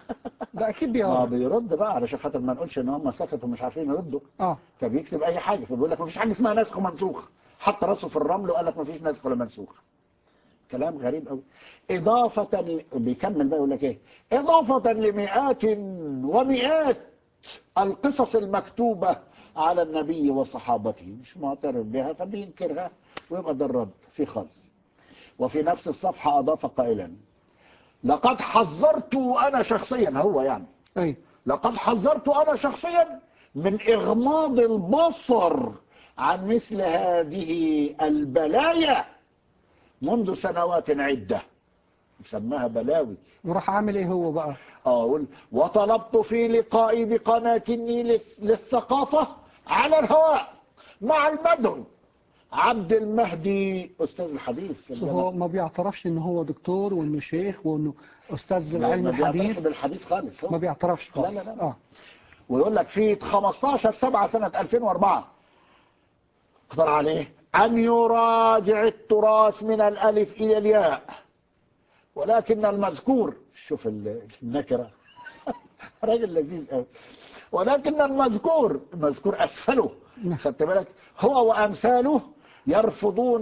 ده أكيد ما بيهرج بيرد بقى علشان خاطر ما نقولش ان هم سكتوا ومش عارفين يردوا اه فبيكتب اي حاجه فبيقول لك ما فيش حاجه اسمها نسخ ومنسوخ حط راسه في الرمل وقال لك ما فيش نسخ ولا منسوخ كلام غريب قوي اضافه ل... بيكمل بقى يقول لك ايه اضافه لمئات ومئات القصص المكتوبه على النبي وصحابته مش معترف بها فبينكرها ويبقى ده الرد في خالص وفي نفس الصفحه اضاف قائلا لقد حذرت انا شخصيا هو يعني أي لقد حذرت أنا شخصيا من إغماض البصر عن مثل هذه البلايا منذ سنوات عدة سماها بلاوي وراح عامل إيه هو بقى أقول وطلبت في لقائي بقناة النيل للثقافة على الهواء مع المدعو عبد المهدي أستاذ الحديث في بس هو الجامعة ما بيعترفش إن هو دكتور وإنه شيخ وإنه أستاذ ما العلم بيعترفش الحديث بالحديث خالص هو. ما بيعترفش لا، خالص لا، لا. اه ويقول لك في 15 7 سنة 2004 اقدر عليه أن يراجع التراث من الألف إلى الياء ولكن المذكور شوف ال- النكرة راجل لذيذ قوي ولكن المذكور المذكور أسفله خدت بالك هو وأمثاله يرفضون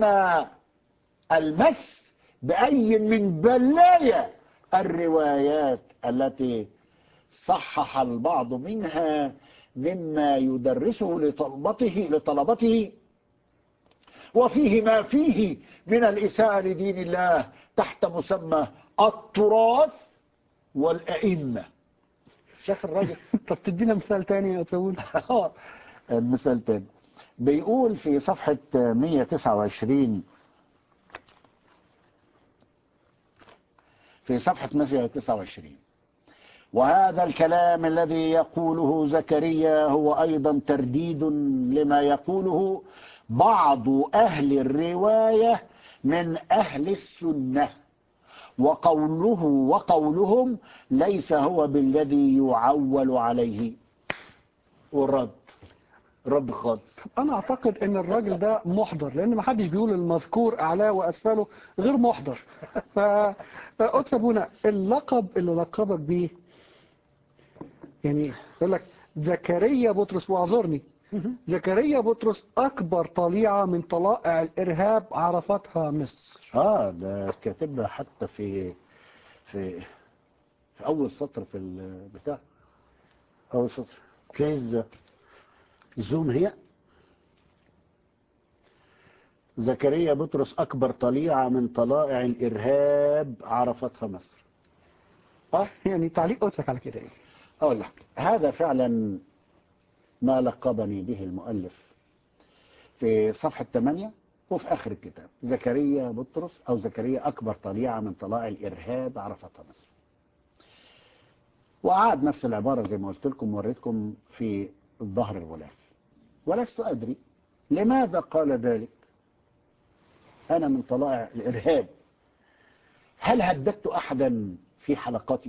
المس بأي من بلايا الروايات التي صحح البعض منها مما يدرسه لطلبته لطلبته وفيه ما فيه من الإساءة لدين الله تحت مسمى التراث والأئمة شاف الراجل طب تدينا مثال تاني يا تقول المثال تاني بيقول في صفحة 129 في صفحة 129 وهذا الكلام الذي يقوله زكريا هو أيضا ترديد لما يقوله بعض أهل الرواية من أهل السنة وقوله وقولهم ليس هو بالذي يعول عليه والرد رد خالص انا اعتقد ان الراجل ده محضر لان ما حدش بيقول المذكور اعلاه واسفله غير محضر ف قدس ابونا اللقب اللي لقبك بيه يعني يقول لك زكريا بطرس واعذرني زكريا بطرس اكبر طليعه من طلائع الارهاب عرفتها مصر اه ده كاتبها حتى في في في اول سطر في البتاع اول سطر بليز زوم هي زكريا بطرس اكبر طليعه من طلائع الارهاب عرفتها مصر اه يعني تعليق قدسك على كده ايه اقول لك هذا فعلا ما لقبني به المؤلف في صفحة 8 وفي آخر الكتاب زكريا بطرس أو زكريا أكبر طليعة من طلائع الإرهاب عرفتها مصر وأعاد نفس العبارة زي ما قلت لكم ووريتكم في الظهر الغلاف ولست أدري لماذا قال ذلك أنا من طلائع الإرهاب هل هددت أحدا في حلقاتي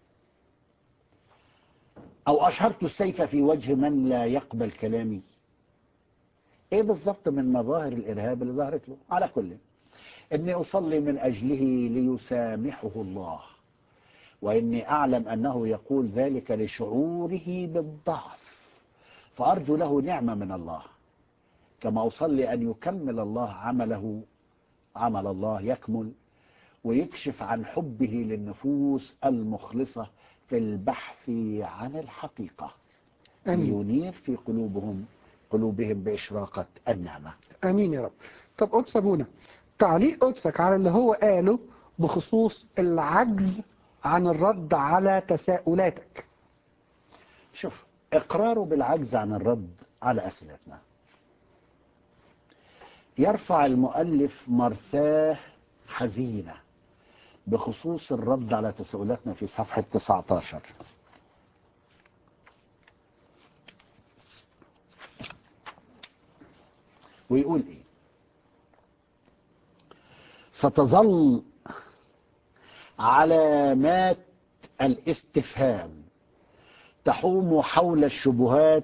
أو أشهرت السيف في وجه من لا يقبل كلامي إيه بالضبط من مظاهر الإرهاب اللي ظهرت له على كل إني أصلي من أجله ليسامحه الله وإني أعلم أنه يقول ذلك لشعوره بالضعف فأرجو له نعمة من الله كما أصلي أن يكمل الله عمله عمل الله يكمل ويكشف عن حبه للنفوس المخلصة في البحث عن الحقيقة امين لينير في قلوبهم قلوبهم بإشراقة النعمة امين يا رب طب قدس ابونا تعليق قدسك على اللي هو قاله بخصوص العجز عن الرد على تساؤلاتك شوف إقراره بالعجز عن الرد على أسئلتنا يرفع المؤلف مرثاه حزينة بخصوص الرد على تساؤلاتنا في صفحة 19 ويقول ايه ستظل علامات الاستفهام تحوم حول الشبهات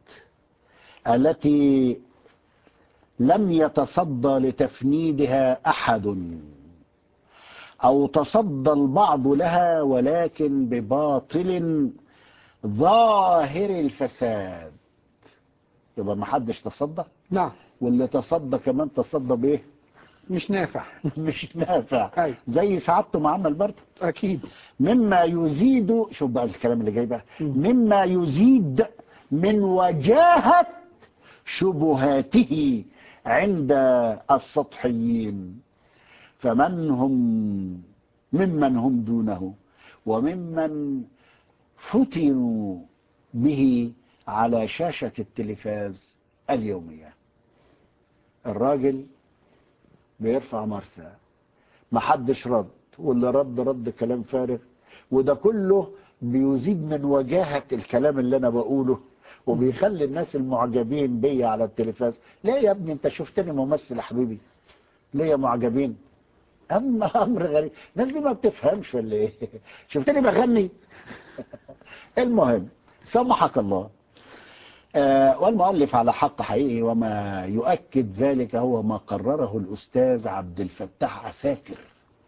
التي لم يتصدى لتفنيدها احد او تصدى البعض لها ولكن بباطل ظاهر الفساد يبقى ما حدش تصدى نعم واللي تصدى كمان تصدى بايه مش نافع مش نافع أيوة. زي سعادته مع عمل برضه اكيد مما يزيد شوف بقى الكلام اللي جاي بقى مما يزيد من وجاهة شبهاته عند السطحيين فمن هم ممن هم دونه وممن فتنوا به على شاشة التلفاز اليومية الراجل بيرفع مرثى ما حدش رد واللي رد رد كلام فارغ وده كله بيزيد من وجاهة الكلام اللي انا بقوله وبيخلي الناس المعجبين بيا على التلفاز لا يا ابني انت شفتني ممثل يا حبيبي ليه معجبين اما امر غريب الناس دي ما بتفهمش ولا ايه شفتني بغني المهم سمحك الله آه، والمؤلف على حق حقيقي وما يؤكد ذلك هو ما قرره الأستاذ عبد الفتاح عساكر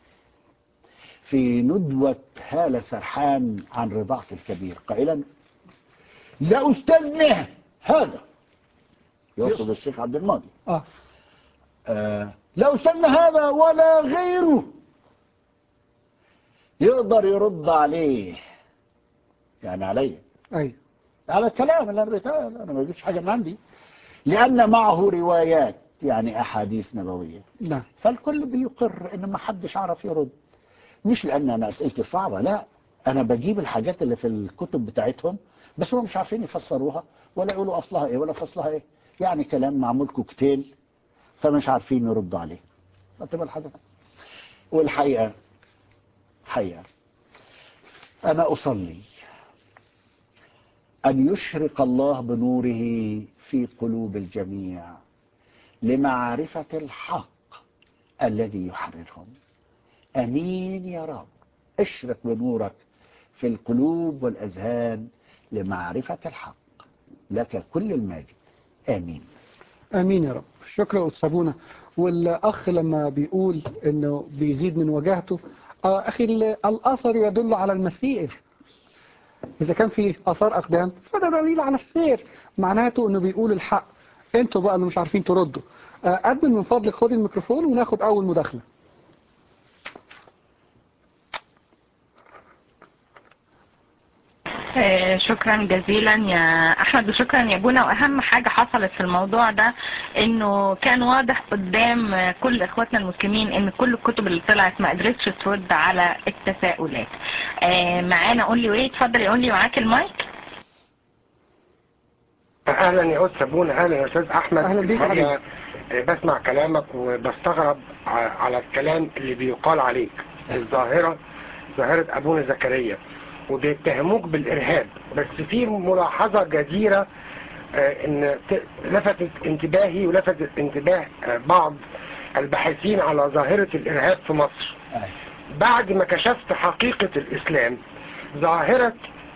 في ندوة هالة سرحان عن رضاعة الكبير قائلا لا أستاذنا هذا يقصد الشيخ عبد الماضي اه آه، لا أستاذنا هذا ولا غيره يقدر يرد عليه يعني عليه ايوه على الكلام اللي انا بيتقال انا ما بجيبش حاجه من عندي لان معه روايات يعني احاديث نبويه نعم فالكل بيقر ان ما حدش عرف يرد مش لان انا اسئلتي صعبه لا انا بجيب الحاجات اللي في الكتب بتاعتهم بس هم مش عارفين يفسروها ولا يقولوا اصلها ايه ولا فصلها ايه يعني كلام معمول كوكتيل فمش عارفين يردوا عليه تبقى الحاجه والحقيقه حقيقه انا اصلي أن يشرق الله بنوره في قلوب الجميع لمعرفة الحق الذي يحررهم أمين يا رب اشرق بنورك في القلوب والأذهان لمعرفة الحق لك كل المجد آمين امين يا رب شكرا أتسابونا والاخ لما بيقول انه بيزيد من وجاهته آه اخي ال- الاثر يدل على المسير اذا كان في اثار اقدام فده دليل على السير معناته انه بيقول الحق انتوا بقى اللي مش عارفين تردوا آه ادمن من فضلك خد الميكروفون وناخد اول مداخله آه، شكرا جزيلا يا احمد وشكرا يا بونا واهم حاجة حصلت في الموضوع ده انه كان واضح قدام آه، كل اخواتنا المسلمين ان كل الكتب اللي طلعت ما قدرتش ترد على التساؤلات آه، معانا قول لي وايه اتفضل يقول لي معاك المايك اهلا يا استاذ سابونا اهلا يا استاذ احمد أهلا بيك يا الحقيقة، آه، بسمع كلامك وبستغرب ع- على الكلام اللي بيقال عليك الظاهرة ظاهرة ابونا زكريا وبيتهموك بالارهاب بس في ملاحظة جديرة آه، ان ت- لفتت انتباهي ولفتت انتباه آه، بعض الباحثين على ظاهرة الارهاب في مصر أي. بعد ما كشفت حقيقة الإسلام ظاهرة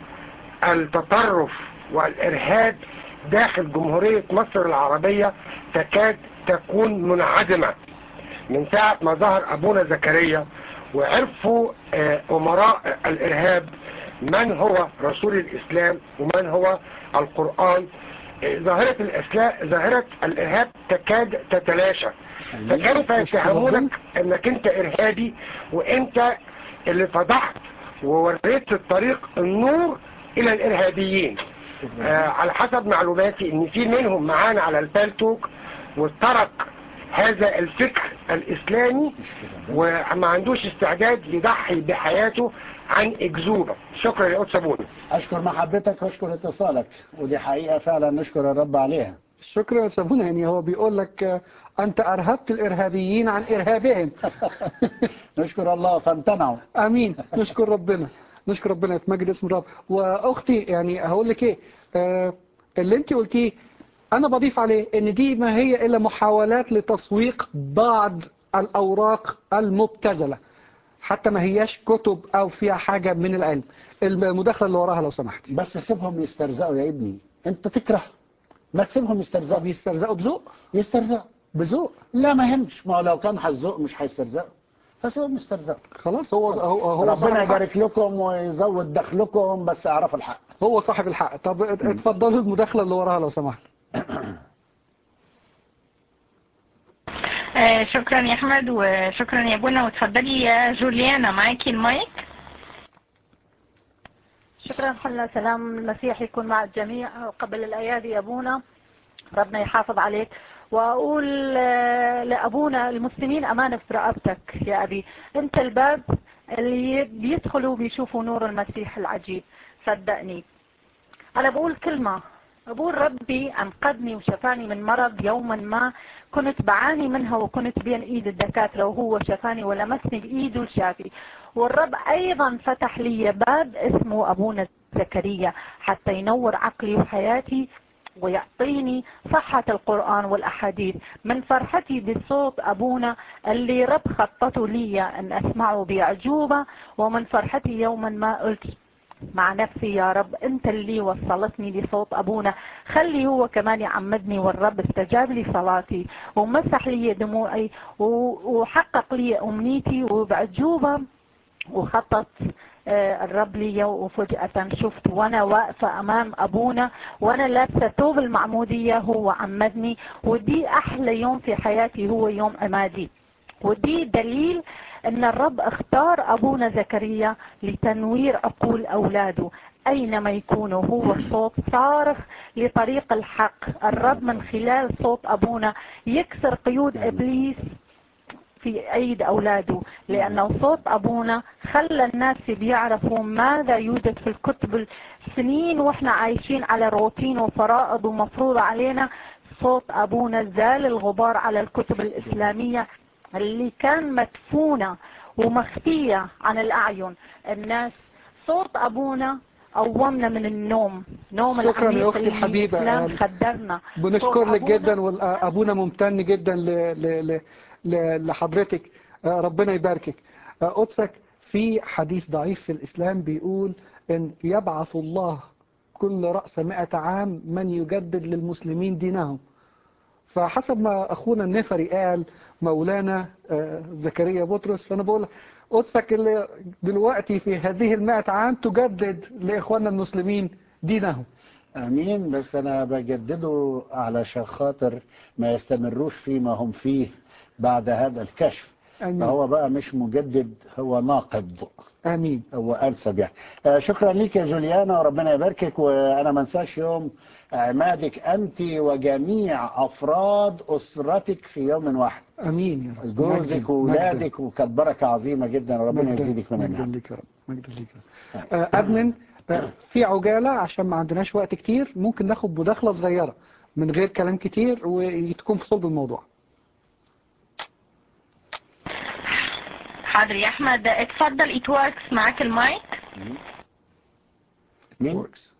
التطرف والإرهاب داخل جمهورية مصر العربية تكاد تكون منعدمة من ساعة ما ظهر أبونا زكريا وعرفوا آه، أمراء الإرهاب من هو رسول الإسلام ومن هو القرآن آه، ظاهرة الإسلام ظاهرة الإرهاب تكاد تتلاشى فكيف يتهمونك انك انت ارهابي وانت اللي فضحت ووريت الطريق النور الى الارهابيين آه على حسب معلوماتي ان في منهم معانا على البالتوك وترك هذا الفكر الاسلامي وما عندوش استعداد يضحي بحياته عن اكذوبه شكرا يا استاذ سابوني أشكر محبتك وأشكر اتصالك ودي حقيقة فعلا نشكر الرب عليها شكرا يا سابونا يعني هو بيقول لك آه، انت ارهبت الارهابيين عن ارهابهم نشكر الله فامتنعوا امين نشكر ربنا نشكر ربنا يتمجد اسم الرب واختي يعني هقول لك ايه آه اللي انت قلتيه انا بضيف عليه ان دي ما هي الا محاولات لتسويق بعض الاوراق المبتذله حتى ما هياش كتب او فيها حاجه من العلم المداخله اللي وراها لو سمحت بس سيبهم يسترزقوا يا ابني انت تكره ما تسيبهم طب يسترزقوا يسترزقوا بذوق يسترزقوا بذوق لا ما يهمش ما هو لو كان هيزق مش هيسترزقوا فسيبهم يسترزقوا خلاص هو هو هو صاحب ربنا الحق. يبارك لكم ويزود دخلكم بس اعرفوا الحق هو صاحب الحق طب ات- اتفضلوا المداخله اللي وراها لو سمحت آه، شكرا يا احمد وشكرا يا بونا وتفضلي يا جوليانا معاكي المايك شكرا حنا سلام المسيح يكون مع الجميع قبل الأيادي يا أبونا ربنا يحافظ عليك وأقول آه، لأبونا المسلمين أمانة في رقبتك يا أبي أنت الباب اللي بيدخلوا بيشوفوا نور المسيح العجيب صدقني أنا بقول كلمة بقول ربي أنقذني وشفاني من مرض يوما ما كنت بعاني منها وكنت بين ايد الدكاترة وهو شفاني ولمسني بايده الشافي والرب ايضا فتح لي باب اسمه ابونا زكريا حتى ينور عقلي وحياتي ويعطيني صحة القرآن والأحاديث من فرحتي بصوت أبونا اللي رب خطته لي أن أسمعه بأعجوبة ومن فرحتي يوما ما قلت مع نفسي يا رب انت اللي وصلتني لصوت ابونا خلي هو كمان يعمدني والرب استجاب لي صلاتي ومسح لي دموعي و- وحقق لي امنيتي وبعجوبة وخطط آه، الرب لي وفجأة شفت وانا واقفة امام ابونا وانا لابسة ثوب المعمودية هو عمدني ودي احلى يوم في حياتي هو يوم عمادي ودي دليل ان الرب اختار ابونا زكريا لتنوير عقول اولاده اينما يكونوا هو صوت صارخ لطريق الحق الرب من خلال صوت ابونا يكسر قيود ابليس في ايد اولاده لانه صوت ابونا خلى الناس بيعرفوا ماذا يوجد في الكتب السنين واحنا عايشين على روتين وفرائض ومفروض علينا صوت ابونا زال الغبار على الكتب الاسلامية اللي كان مدفونة ومخفية عن الاعين الناس صوت ابونا قومنا من النوم نوم شكراً يا العميق أختي اللي الحبيبة. الإسلام يعني خدرنا بنشكر لك أبونا- جدا وابونا ممتن جدا ل... ل... ل... ل... لحضرتك آه، ربنا يباركك آه، قدسك في حديث ضعيف في الإسلام بيقول إن يبعث الله كل رأس مئة عام من يجدد للمسلمين دينهم فحسب ما أخونا النفري قال مولانا آه، زكريا بطرس فأنا بقول قدسك اللي دلوقتي في هذه المئة عام تجدد لإخواننا المسلمين دينهم امين بس انا بجدده علشان خاطر ما يستمروش فيما هم فيه بعد هذا الكشف آمين فهو بقى مش مجدد هو ناقض آمين هو انسب يعني آه، شكرا ليك يا جوليانا وربنا يباركك وانا ما انساش يوم عمادك انت وجميع افراد اسرتك في يوم واحد آمين يا رب جوزك مجداً- واولادك وكانت بركه عظيمه جدا وربنا مجداً- يزيدك من مجداً النعم ليك يا رب مجدا ليك يا رب آه، أدمن آه، في عجالة عشان ما عندناش وقت كتير ممكن ناخد مداخلة صغيرة من غير كلام كتير وتكون في صلب الموضوع حاضر يا احمد اتفضل ايت وركس معاك المايك مين؟ Works.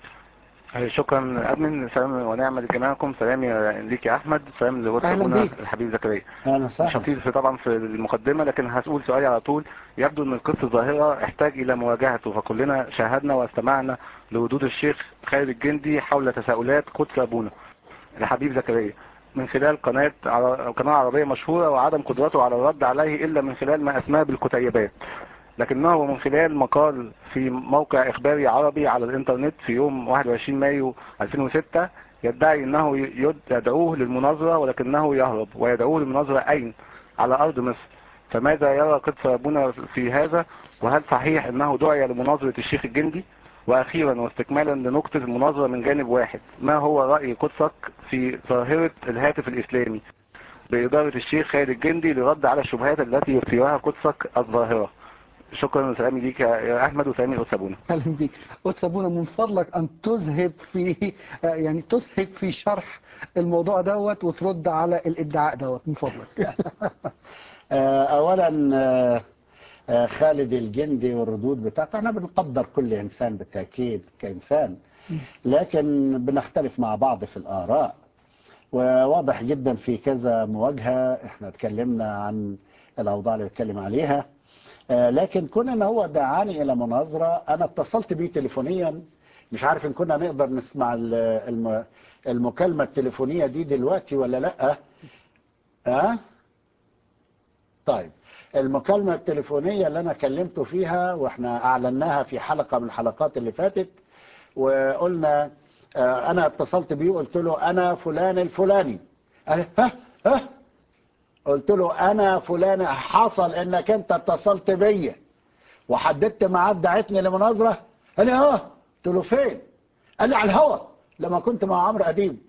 شكرا ادمن سلام ونعمه لجميعكم سلامي ليك يا احمد سلام لغرفه أهلاً ابونا بيك. الحبيب زكريا انا مش صح هطيل في طبعا في المقدمه لكن هسأل سؤالي على طول يبدو ان القصه ظاهره احتاج الى مواجهته فكلنا شاهدنا واستمعنا لردود الشيخ خالد الجندي حول تساؤلات قدس ابونا الحبيب زكريا من خلال قناة عر- قناة عربية مشهورة وعدم قدرته على الرد عليه إلا من خلال ما أسماه بالكتيبات لكنه من خلال مقال في موقع إخباري عربي على الإنترنت في يوم 21 مايو 2006 يدعي أنه يد- يدعوه للمناظرة ولكنه يهرب ويدعوه للمناظرة أين؟ على أرض مصر فماذا يرى قدس أبونا في هذا وهل صحيح أنه دعي لمناظرة الشيخ الجندي؟ وأخيرا واستكمالا لنقطة المناظرة من جانب واحد ما هو رأي قدسك في ظاهرة الهاتف الإسلامي بإدارة الشيخ خالد الجندي لرد على الشبهات التي يثيرها قدسك الظاهرة شكرا وسلامي ليك يا أحمد وسلامي قدس أبونا أهلا بيك قدس أبونا من فضلك أن تذهب في آه، يعني تسهب في شرح الموضوع دوت وترد على الادعاء دوت من فضلك آه، اولا آه، آه، خالد الجندي والردود بتاعته احنا بنقدر كل انسان بالتاكيد كانسان لكن بنختلف مع بعض في الاراء وواضح جدا في كذا مواجهه احنا اتكلمنا عن الاوضاع اللي بنتكلم عليها آه، لكن كون ان هو دعاني الى مناظره انا اتصلت بيه تليفونيا مش عارف ان كنا نقدر نسمع ال- الم- المكالمه التليفونيه دي دلوقتي ولا لا ها طيب المكالمة التليفونية اللي أنا كلمته فيها وإحنا أعلناها في حلقة من الحلقات اللي فاتت وقلنا آه، أنا اتصلت بيه وقلت له أنا فلان الفلاني قال لي، ها ها قلت له أنا فلان حصل إنك أنت اتصلت بيا وحددت ميعاد دعيتني لمناظرة قال لي اه قلت له فين قال لي على الهوا لما كنت مع عمرو أديب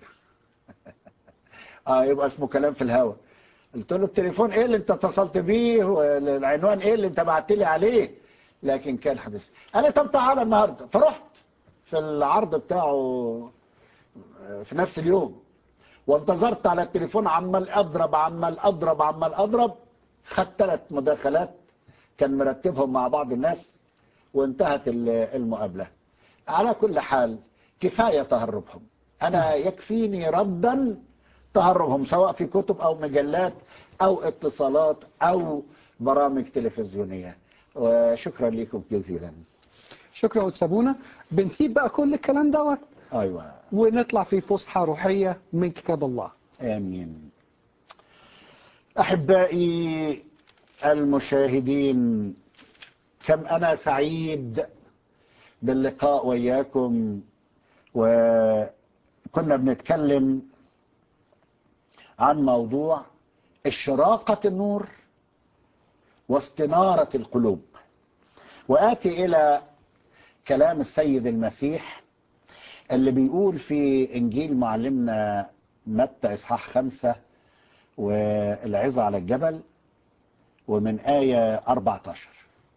اه يبقى اسمه كلام في الهوا قلت له التليفون ايه اللي انت اتصلت بيه والعنوان ايه اللي انت بعت لي عليه لكن كان حدث قال لي طب تعالى النهارده فرحت في العرض بتاعه في نفس اليوم وانتظرت على التليفون عمال اضرب عمال اضرب عمال اضرب خدت ثلاث مداخلات كان مرتبهم مع بعض الناس وانتهت ال- المقابله على كل حال كفايه تهربهم انا يكفيني ردا تهربهم سواء في كتب او مجلات او اتصالات او برامج تلفزيونيه وشكرا لكم جزيلا شكرا قدس أبونا بنسيب بقى كل الكلام دوت ايوه ونطلع في فسحة روحية من كتاب الله امين احبائي المشاهدين كم انا سعيد باللقاء وياكم وكنا بنتكلم عن موضوع اشراقة النور واستنارة القلوب وآتي إلى كلام السيد المسيح اللي بيقول في إنجيل معلمنا متى إصحاح خمسة والعظة على الجبل ومن آية 14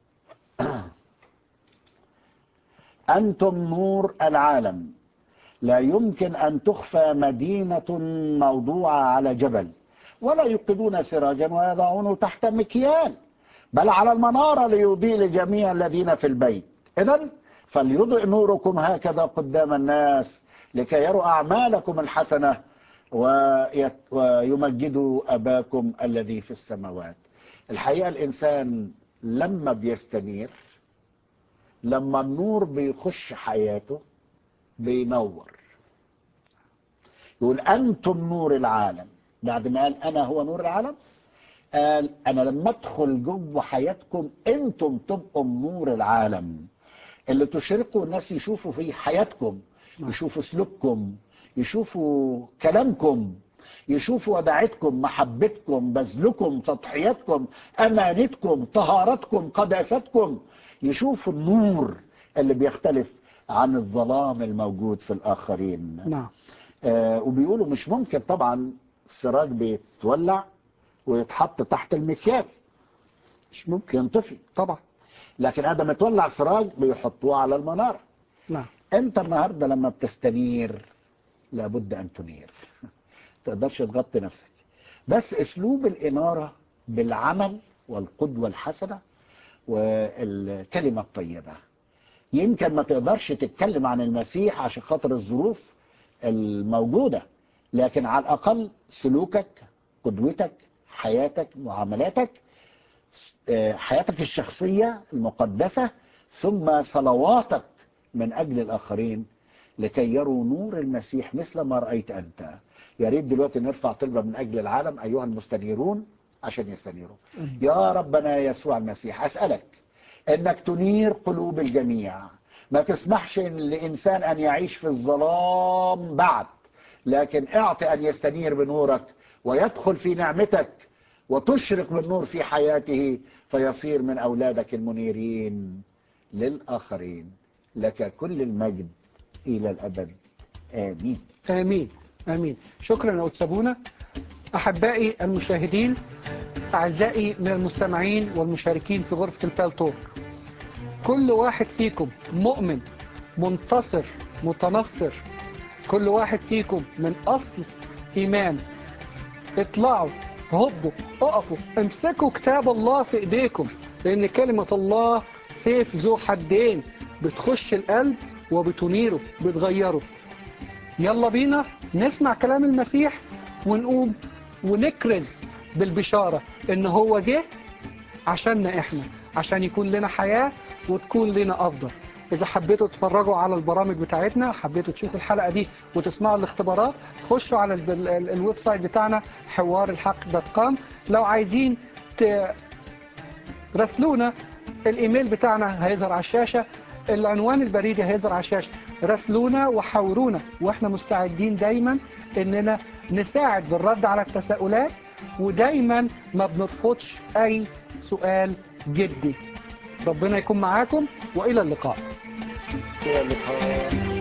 أنتم نور العالم لا يمكن أن تخفى مدينة موضوعة على جبل ولا يوقدون سراجا ويضعونه تحت مكيال بل على المنارة ليضيء لجميع الذين في البيت إذا فليضئ نوركم هكذا قدام الناس لكي يروا أعمالكم الحسنة ويت- ويمجدوا أباكم الذي في السماوات الحقيقة الإنسان لما بيستنير لما النور بيخش حياته بينور يقول أنتم نور العالم بعد ما قال أنا هو نور العالم قال أنا لما أدخل جوه حياتكم أنتم تبقوا نور العالم اللي تشرقوا الناس يشوفوا في حياتكم يشوفوا سلوككم يشوفوا كلامكم يشوفوا وداعتكم محبتكم بذلكم تضحياتكم أمانتكم طهارتكم قداستكم يشوفوا النور اللي بيختلف عن الظلام الموجود في الآخرين نعم آه وبيقولوا مش ممكن طبعا سراج بيتولع ويتحط تحت المكيال مش ممكن ينطفي طبعا لكن هذا متولع سراج بيحطوه على المنارة نعم انت النهاردة لما بتستنير لابد ان تنير تقدرش تغطي نفسك بس اسلوب الانارة بالعمل والقدوة الحسنة والكلمة الطيبة يمكن ما تقدرش تتكلم عن المسيح عشان خاطر الظروف الموجودة لكن على الأقل سلوكك قدوتك حياتك معاملاتك آه، حياتك الشخصية المقدسة ثم صلواتك من أجل الآخرين لكي يروا نور المسيح مثل ما رأيت أنت يا ريت دلوقتي نرفع طلبة من أجل العالم أيها المستنيرون عشان يستنيروا يا ربنا يسوع المسيح أسألك أنك تنير قلوب الجميع ما تسمحش لإنسان أن يعيش في الظلام بعد لكن اعطي أن يستنير بنورك ويدخل في نعمتك وتشرق بالنور في حياته فيصير من أولادك المنيرين للآخرين لك كل المجد إلى الأبد آمين آمين آمين شكرا يا أتسابونا أحبائي المشاهدين أعزائي من المستمعين والمشاركين في غرفة البالتوك كل واحد فيكم مؤمن منتصر متنصر كل واحد فيكم من أصل إيمان اطلعوا هبوا اقفوا امسكوا كتاب الله في ايديكم لان كلمة الله سيف ذو حدين بتخش القلب وبتنيره بتغيره يلا بينا نسمع كلام المسيح ونقوم ونكرز بالبشارة ان هو جه عشاننا احنا عشان يكون لنا حياة وتكون لنا افضل اذا حبيتوا تتفرجوا على البرامج بتاعتنا حبيتوا تشوفوا الحلقة دي وتسمعوا الاختبارات خشوا على ال- ال- ال- الويب سايت بتاعنا حوار الحق دوت كوم لو عايزين ت... راسلونا الايميل بتاعنا هيظهر على الشاشة العنوان البريدي هيظهر على الشاشة راسلونا وحاورونا واحنا مستعدين دايما اننا نساعد بالرد على التساؤلات ودايما ما بنرفضش اي سؤال جدي ربنا يكون معاكم والى اللقاء إلى اللقاء